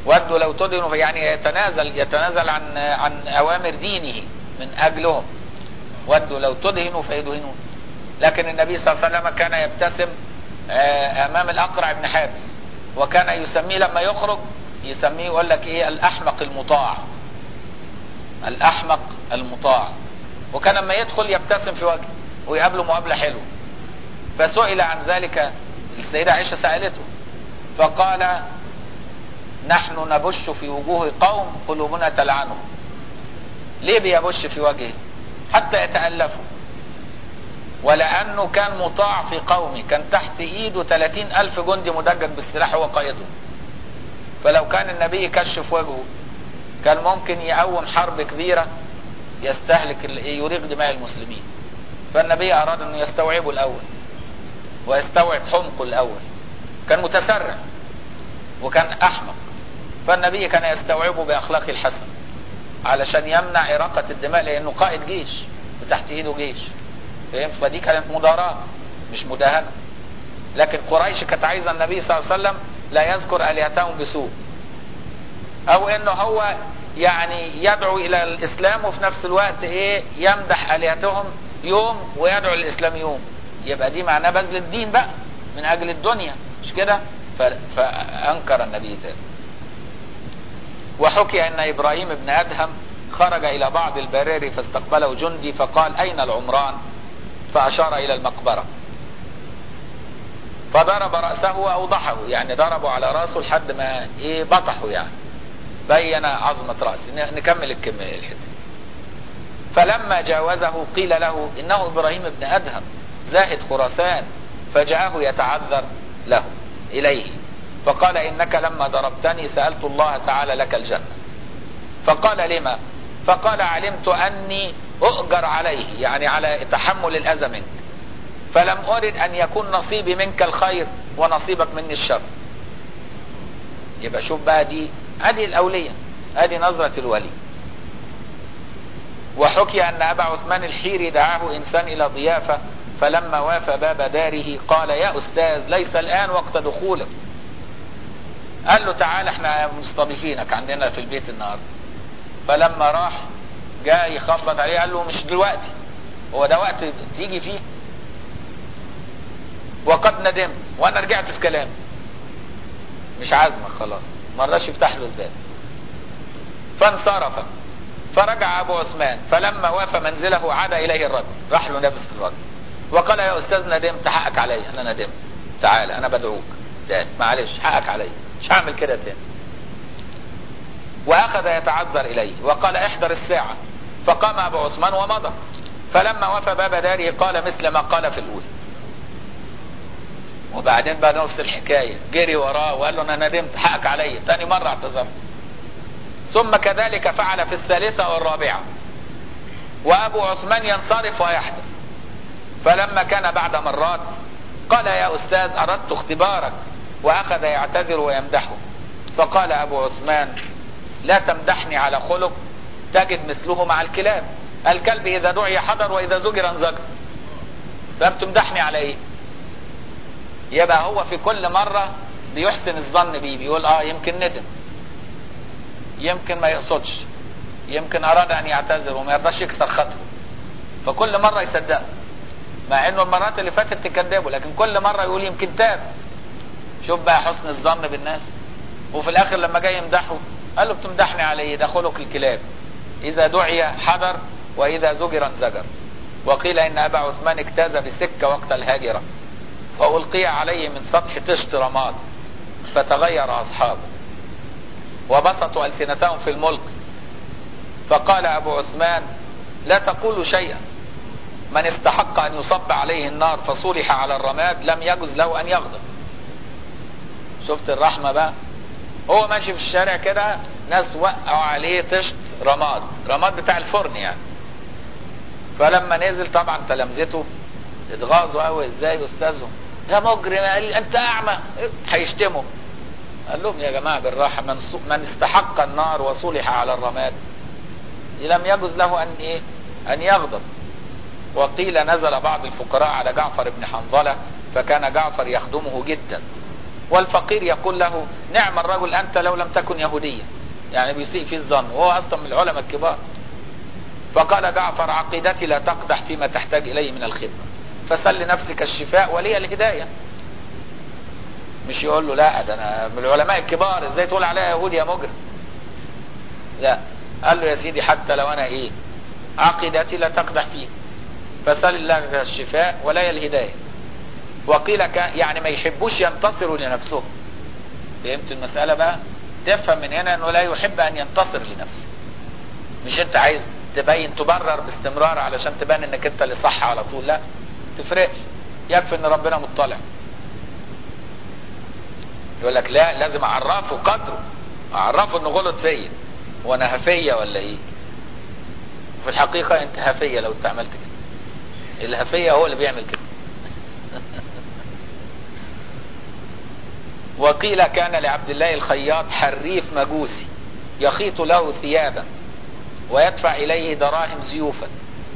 ودوا لو تدهنوا يعني يتنازل يتنازل عن عن اوامر دينه من اجلهم ودوا لو تدهنوا فيدهنون لكن النبي صلى الله عليه وسلم كان يبتسم امام الاقرع بن حابس وكان يسميه لما يخرج يسميه يقول لك ايه الاحمق المطاع الاحمق المطاع وكان لما يدخل يبتسم في وجهه ويقابله مقابله حلوه فسئل عن ذلك السيده عائشه سالته فقال نحن نبش في وجوه قوم قلوبنا تلعنهم ليه بيبش في وجهه حتى يتألفوا ولأنه كان مطاع في قومه كان تحت إيده 30 ألف جندي مدجج بالسلاح هو قائده فلو كان النبي كشف وجهه كان ممكن يقوم حرب كبيرة يستهلك يريق دماء المسلمين فالنبي أراد أنه يستوعبه الأول ويستوعب حمقه الأول كان متسرع وكان أحمق فالنبي كان يستوعبه بأخلاقه الحسنة علشان يمنع إراقة الدماء لأنه قائد جيش وتحت إيده جيش فاهم فدي كانت مداراة مش مداهنة لكن قريش كانت عايزة النبي صلى الله عليه وسلم لا يذكر آلهتهم بسوء أو إنه هو يعني يدعو إلى الإسلام وفي نفس الوقت إيه يمدح آلهتهم يوم ويدعو للإسلام يوم يبقى دي معناه بذل الدين بقى من أجل الدنيا مش كده فأنكر النبي ذلك وحكي أن إبراهيم بن أدهم خرج إلى بعض البراري فاستقبله جندي فقال أين العمران فأشار إلى المقبرة فضرب رأسه وأوضحه يعني ضربه على رأسه لحد ما إيه بطحه يعني بين عظمة رأسه نكمل الكمية الحتة فلما جاوزه قيل له إنه إبراهيم بن أدهم زاهد خراسان فجاءه يتعذر له إليه فقال إنك لما ضربتني سألت الله تعالى لك الجنة فقال لما فقال علمت أني أؤجر عليه يعني على تحمل الأذى منك فلم أرد أن يكون نصيبي منك الخير ونصيبك مني الشر يبقى شوف بقى دي هذه الأولية هذه نظرة الولي وحكي أن أبا عثمان الحيري دعاه إنسان إلى ضيافة فلما وافى باب داره قال يا أستاذ ليس الآن وقت دخولك قال له تعال احنا مستضيفينك عندنا في البيت النهارده فلما راح جاء يخبط عليه قال له مش دلوقتي هو ده وقت تيجي فيه وقد ندمت وانا رجعت في كلامي مش عازمك خلاص ما رضاش يفتح له الباب فانصرف فرجع ابو عثمان فلما وافى منزله عاد اليه الرجل راح له نفس الرجل وقال يا استاذ ندمت حقك علي انا ندمت تعال انا بدعوك تاني معلش حقك علي مش هعمل كده تاني واخذ يتعذر اليه وقال احضر الساعة فقام ابو عثمان ومضى فلما وفى باب داره قال مثل ما قال في الاولى وبعدين بقى نفس الحكاية جري وراه وقال له انا ندمت حقك علي تاني مرة اعتذر ثم كذلك فعل في الثالثة والرابعة وابو عثمان ينصرف ويحضر فلما كان بعد مرات قال يا استاذ اردت اختبارك واخذ يعتذر ويمدحه فقال ابو عثمان لا تمدحني على خلق تجد مثله مع الكلاب الكلب اذا دعي حضر واذا زجر انزجر فبتمدحني على ايه يبقى هو في كل مرة بيحسن الظن بيه بيقول اه يمكن ندم يمكن ما يقصدش يمكن اراد ان يعتذر وما يرضاش يكسر خطوه فكل مرة يصدقه مع انه المرات اللي فاتت تكذبه لكن كل مرة يقول يمكن تاب شوف بقى حسن الظن بالناس وفي الاخر لما جاي يمدحه قال له بتمدحني على ايه ده خلق الكلاب اذا دعي حضر واذا زجر انزجر وقيل ان ابا عثمان اجتاز بسكة وقت الهاجرة فالقي عليه من سطح طشت رماد فتغير اصحابه وبسطوا السنتهم في الملك فقال ابو عثمان لا تقولوا شيئا من استحق ان يصب عليه النار فصلح على الرماد لم يجز له ان يغضب شفت الرحمة بقى هو ماشي في الشارع كده ناس وقعوا عليه طشت رماد رماد بتاع الفرن يعني فلما نزل طبعا تلامذته اتغاظوا قوي ازاي استاذهم ده مجرم قال لي انت اعمى هيشتمه قال لهم يا جماعه بالراحه من, من استحق النار وصلح على الرماد لم يجوز له ان ايه ان يغضب وقيل نزل بعض الفقراء على جعفر بن حنظله فكان جعفر يخدمه جدا والفقير يقول له نعم الرجل انت لو لم تكن يهوديا يعني بيسيء فيه الظن وهو اصلا من العلماء الكبار فقال جعفر عقيدتي لا تقدح فيما تحتاج اليه من الخدمه فسل لنفسك الشفاء ولي الهدايه مش يقول له لا ده انا من العلماء الكبار ازاي تقول عليا يهودي يا مجرم لا قال له يا سيدي حتى لو انا ايه عقيدتي لا تقدح فيه فسل الله الشفاء ولا الهدايه وقيل كان يعني ما يحبوش ينتصروا لنفسهم فهمت المسألة بقى تفهم من هنا انه لا يحب ان ينتصر لنفسه مش انت عايز تبين تبرر باستمرار علشان تبان انك انت اللي صح على طول لا تفرقش يكفي ان ربنا مطلع يقول لك لا لازم اعرفه قدره اعرفه انه غلط فيا وانا هفيه ولا ايه في الحقيقة انت هفية لو انت عملت كده الهفية هو اللي بيعمل كده وقيل كان لعبد الله الخياط حريف مجوسي يخيط له ثيابا ويدفع اليه دراهم زيوفا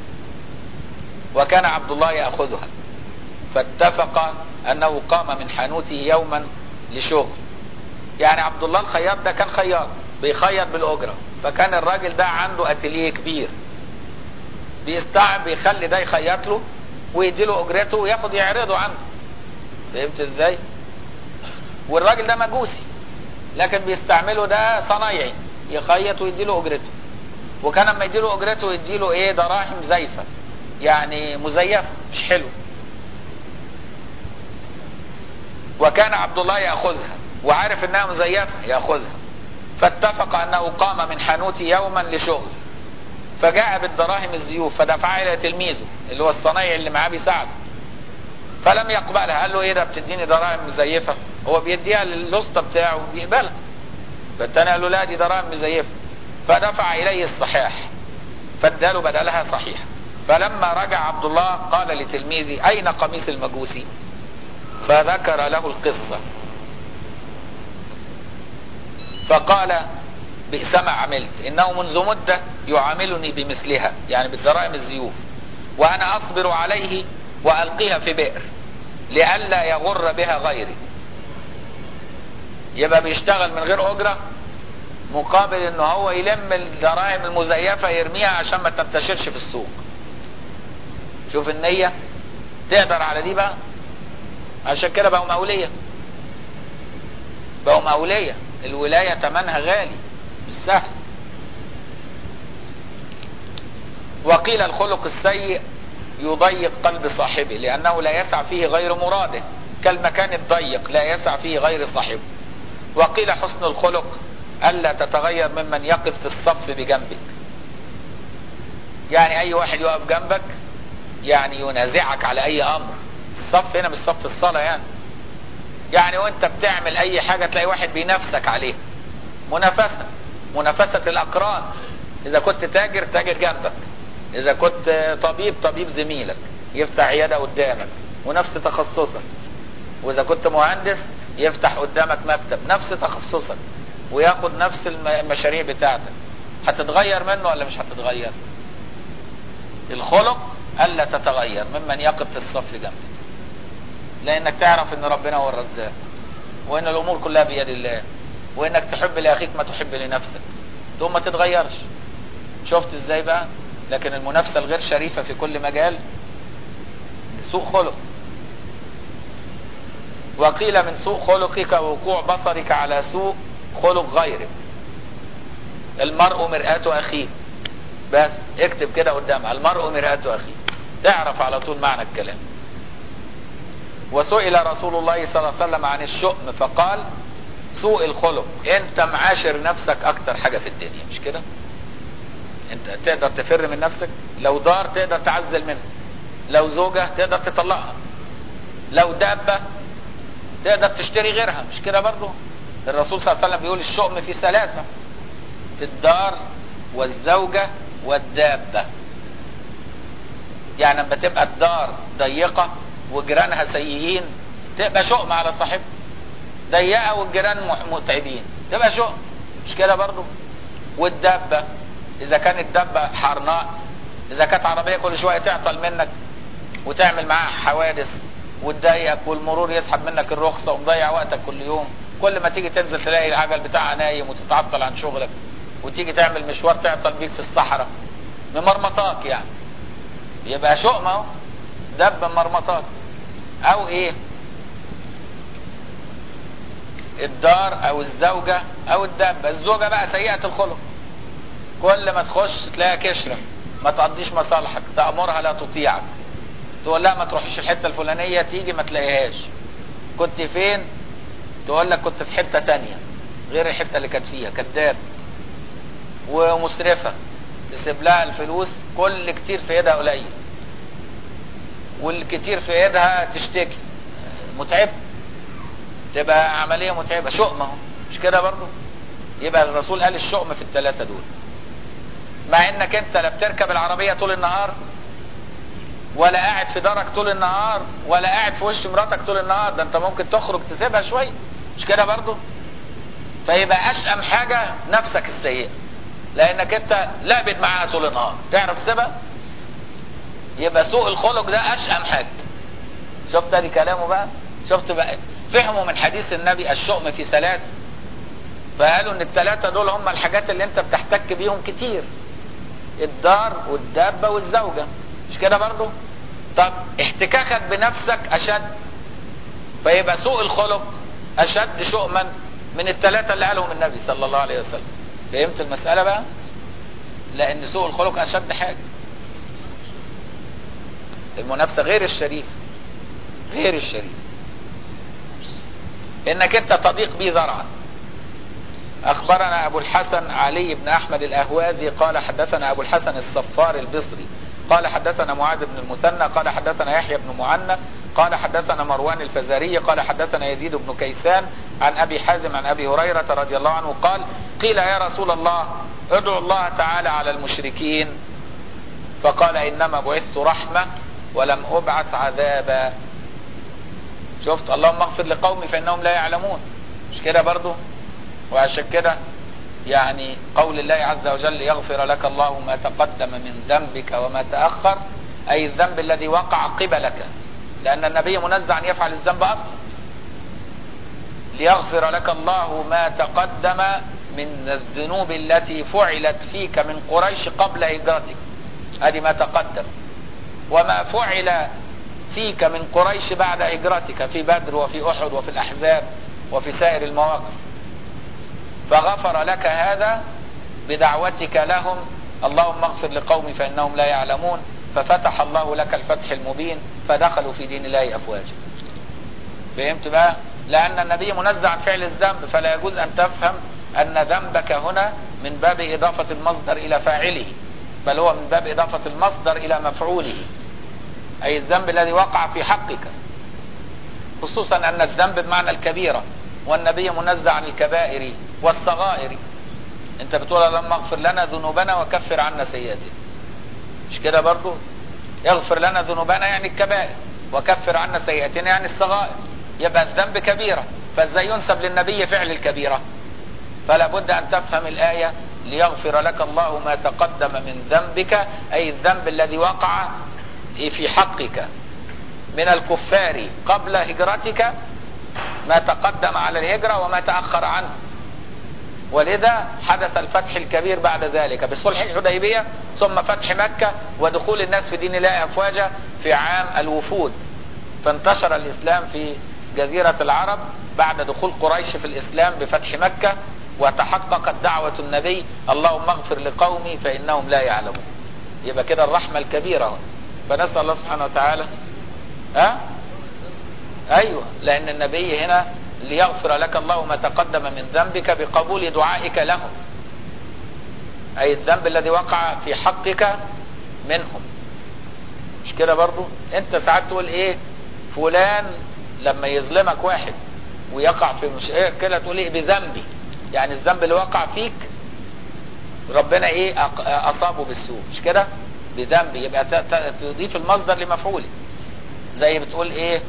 وكان عبد الله ياخذها فاتفق انه قام من حانوته يوما لشغل يعني عبد الله الخياط ده كان خياط بيخيط بالاجره فكان الراجل ده عنده اتيليه كبير بيستعب بيخلي ده يخيط له ويديله اجرته وياخد يعرضه عنده فهمت ازاي والراجل ده مجوسي لكن بيستعمله ده صنايعي يخيط ويديله اجرته وكان لما يديله اجرته يديله ايه دراهم زيفه يعني مزيفه مش حلو وكان عبد الله ياخذها وعارف انها مزيفه ياخذها فاتفق انه قام من حانوت يوما لشغل فجاء بالدراهم الزيوف فدفعها الى تلميذه اللي هو الصنايعي اللي معاه بيساعده فلم يقبلها قال له ايه ده بتديني دراهم مزيفه هو بيديها للوسطى بتاعه بيقبلها فالتاني قال له لا دي دراهم مزيفه فدفع اليه الصحاح فاداله بدلها صحيح فلما رجع عبد الله قال لتلميذي اين قميص المجوسي فذكر له القصه فقال بئس ما عملت انه منذ مده يعاملني بمثلها يعني بالدراهم الزيوف وانا اصبر عليه والقيها في بئر لئلا يغر بها غيري يبقى بيشتغل من غير اجره مقابل ان هو يلم الدراهم المزيفه يرميها عشان ما تنتشرش في السوق شوف النيه تقدر على دي بقى عشان كده بقوا موليه بقوا موليه الولايه تمنها غالي مش سهل وقيل الخلق السيء يضيق قلب صاحبه لأنه لا يسع فيه غير مراده كالمكان الضيق لا يسع فيه غير صاحبه وقيل حسن الخلق ألا تتغير ممن يقف في الصف بجنبك يعني أي واحد يقف جنبك يعني ينازعك على أي أمر الصف هنا مش صف الصلاة يعني يعني وانت بتعمل أي حاجة تلاقي واحد بينافسك عليه منافسة منافسة الأقران إذا كنت تاجر تاجر جنبك إذا كنت طبيب طبيب زميلك يفتح عيادة قدامك ونفس تخصصك وإذا كنت مهندس يفتح قدامك مكتب نفس تخصصك وياخد نفس المشاريع بتاعتك هتتغير منه ولا مش هتتغير الخلق ألا تتغير ممن يقف في الصف جنبك لأنك تعرف أن ربنا هو الرزاق وأن الأمور كلها بيد الله وأنك تحب لأخيك ما تحب لنفسك ثم ما تتغيرش شفت ازاي بقى لكن المنافسة الغير شريفة في كل مجال سوء خلق وقيل من سوء خلقك وقوع بصرك على سوء خلق غيرك المرء مرآة أخيه بس اكتب كده قدامها المرء مرآة أخيه تعرف على طول معنى الكلام وسئل رسول الله صلى الله عليه وسلم عن الشؤم فقال سوء الخلق انت معاشر نفسك اكتر حاجة في الدنيا مش كده انت تقدر تفر من نفسك لو دار تقدر تعزل منها لو زوجة تقدر تطلقها لو دابة تقدر تشتري غيرها مش كده برضو الرسول صلى الله عليه وسلم بيقول الشؤم في ثلاثة في الدار والزوجة والدابة يعني لما تبقى الدار ضيقة وجيرانها سيئين تبقى شؤم على صاحبها ضيقة والجيران متعبين تبقى شؤم مش كده برضو والدابة اذا كانت دابة حرناء اذا كانت عربية كل شوية تعطل منك وتعمل معاها حوادث وتضايقك والمرور يسحب منك الرخصة ومضيع وقتك كل يوم كل ما تيجي تنزل تلاقي العجل بتاعها نايم وتتعطل عن شغلك وتيجي تعمل مشوار تعطل بيك في الصحراء ممرمطاك يعني يبقى شؤم اهو دب مرمطاك او ايه الدار او الزوجة او الدابة الزوجة بقى سيئة الخلق كل ما تخش تلاقيها كشرة ما تقضيش مصالحك تأمرها لا تطيعك تقول لها ما تروحيش الحتة الفلانية تيجي ما تلاقيهاش كنت فين تقول لك كنت في حتة تانية غير الحتة اللي كانت فيها كذاب ومسرفة تسيب لها الفلوس كل كتير في ايدها قليل والكتير في ايدها تشتكي متعب تبقى عملية متعبة شؤم اهو مش كده برضو يبقى الرسول قال الشؤم في الثلاثة دول مع انك انت لا بتركب العربية طول النهار ولا قاعد في دارك طول النهار ولا قاعد في وش مراتك طول النهار ده انت ممكن تخرج تسيبها شوية مش كده برضو فيبقى اشأم حاجة نفسك السيئة لانك انت لعبت معاها طول النهار تعرف تسيبها يبقى سوء الخلق ده اشأم حاجة شفت ادي كلامه بقى شفت بقى فهموا من حديث النبي الشؤم في ثلاث فقالوا ان الثلاثة دول هم الحاجات اللي انت بتحتك بيهم كتير الدار والدابة والزوجة مش كده برضو طب احتكاكك بنفسك اشد فيبقى سوء الخلق اشد شؤما من الثلاثة اللي قالهم النبي صلى الله عليه وسلم فهمت المسألة بقى لان سوء الخلق اشد حاجة المنافسة غير الشريف غير الشريف انك انت تضيق بيه زرعا اخبرنا ابو الحسن علي بن احمد الاهوازي قال حدثنا ابو الحسن الصفار البصري قال حدثنا معاذ بن المثنى قال حدثنا يحيى بن معنى قال حدثنا مروان الفزاري قال حدثنا يزيد بن كيسان عن ابي حازم عن ابي هريرة رضي الله عنه قال قيل يا رسول الله ادعو الله تعالى على المشركين فقال انما بعثت رحمة ولم ابعث عذابا شفت اللهم اغفر لقومي فانهم لا يعلمون مش كده برضو وعشان كده يعني قول الله عز وجل يغفر لك الله ما تقدم من ذنبك وما تأخر أي الذنب الذي وقع قبلك لأن النبي منزع أن يفعل الذنب أصلا ليغفر لك الله ما تقدم من الذنوب التي فعلت فيك من قريش قبل هجرتك هذه ما تقدم وما فعل فيك من قريش بعد هجرتك في بدر وفي أحد وفي الأحزاب وفي سائر المواقف فغفر لك هذا بدعوتك لهم اللهم اغفر لقومي فإنهم لا يعلمون ففتح الله لك الفتح المبين فدخلوا في دين الله أفواجا فهمت بقى لأن النبي منزع عن فعل الذنب فلا يجوز أن تفهم أن ذنبك هنا من باب إضافة المصدر إلى فاعله بل هو من باب إضافة المصدر إلى مفعوله أي الذنب الذي وقع في حقك خصوصا أن الذنب بمعنى الكبيرة والنبي منزع عن الكبائر والصغائر انت بتقول اللهم اغفر لنا ذنوبنا وكفر عنا سيئاتنا مش كده برضو يغفر لنا ذنوبنا يعني الكبائر وكفر عنا سيئاتنا يعني الصغائر يبقى الذنب كبيرة فازاي ينسب للنبي فعل الكبيرة فلا بد ان تفهم الآية ليغفر لك الله ما تقدم من ذنبك اي الذنب الذي وقع في حقك من الكفار قبل هجرتك ما تقدم على الهجرة وما تأخر عنه ولذا حدث الفتح الكبير بعد ذلك بصلح الحديبية ثم فتح مكة ودخول الناس في دين الله أفواجا في عام الوفود فانتشر الإسلام في جزيرة العرب بعد دخول قريش في الإسلام بفتح مكة وتحققت دعوة النبي اللهم اغفر لقومي فإنهم لا يعلمون يبقى كده الرحمة الكبيرة فنسأل الله سبحانه وتعالى أه؟ ايوه لان النبي هنا ليغفر لك الله ما تقدم من ذنبك بقبول دعائك لهم اي الذنب الذي وقع في حقك منهم مش كده برضو انت ساعات تقول ايه فلان لما يظلمك واحد ويقع في مش ايه كده تقول ايه بذنبي يعني الذنب اللي وقع فيك ربنا ايه اصابه بالسوء مش كده بذنبي يبقى تضيف المصدر لمفعوله زي بتقول ايه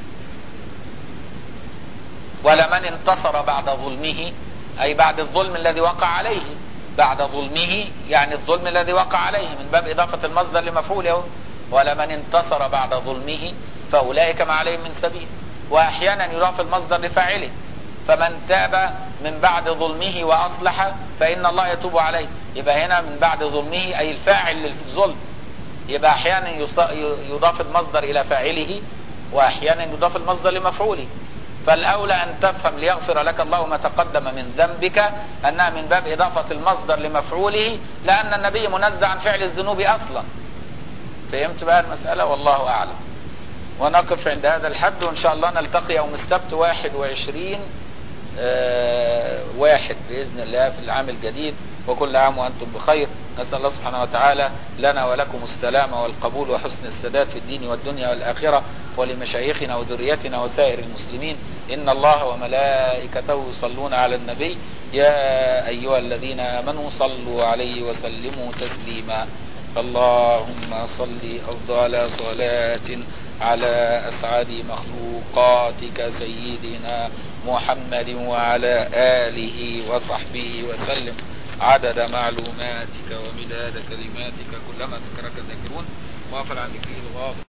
ولمن انتصر بعد ظلمه أي بعد الظلم الذي وقع عليه بعد ظلمه يعني الظلم الذي وقع عليه من باب إضافة المصدر لمفعوله ولمن انتصر بعد ظلمه فأولئك ما عليهم من سبيل وأحيانا يضاف المصدر لفاعله فمن تاب من بعد ظلمه وأصلح فإن الله يتوب عليه يبقى هنا من بعد ظلمه أي الفاعل للظلم يبقى أحيانا يضاف المصدر إلى فاعله وأحيانا يضاف المصدر لمفعوله فالأولى أن تفهم ليغفر لك الله ما تقدم من ذنبك أنها من باب إضافة المصدر لمفعوله لأن النبي منزع عن فعل الذنوب أصلا فهمت بقى المسألة والله أعلم ونقف عند هذا الحد وإن شاء الله نلتقي يوم السبت واحد وعشرين آه واحد بإذن الله في العام الجديد وكل عام وأنتم بخير نسأل الله سبحانه وتعالى لنا ولكم السلام والقبول وحسن السداد في الدين والدنيا والآخرة ولمشايخنا وذريتنا وسائر المسلمين إن الله وملائكته يصلون على النبي يا أيها الذين آمنوا صلوا عليه وسلموا تسليما اللهم صل أفضل صلاة على أسعد مخلوقاتك سيدنا محمد وعلى آله وصحبه وسلم عدد معلوماتك ومداد كلماتك كلما ذكرك الذاكرون وغفل عن ذكره الغافل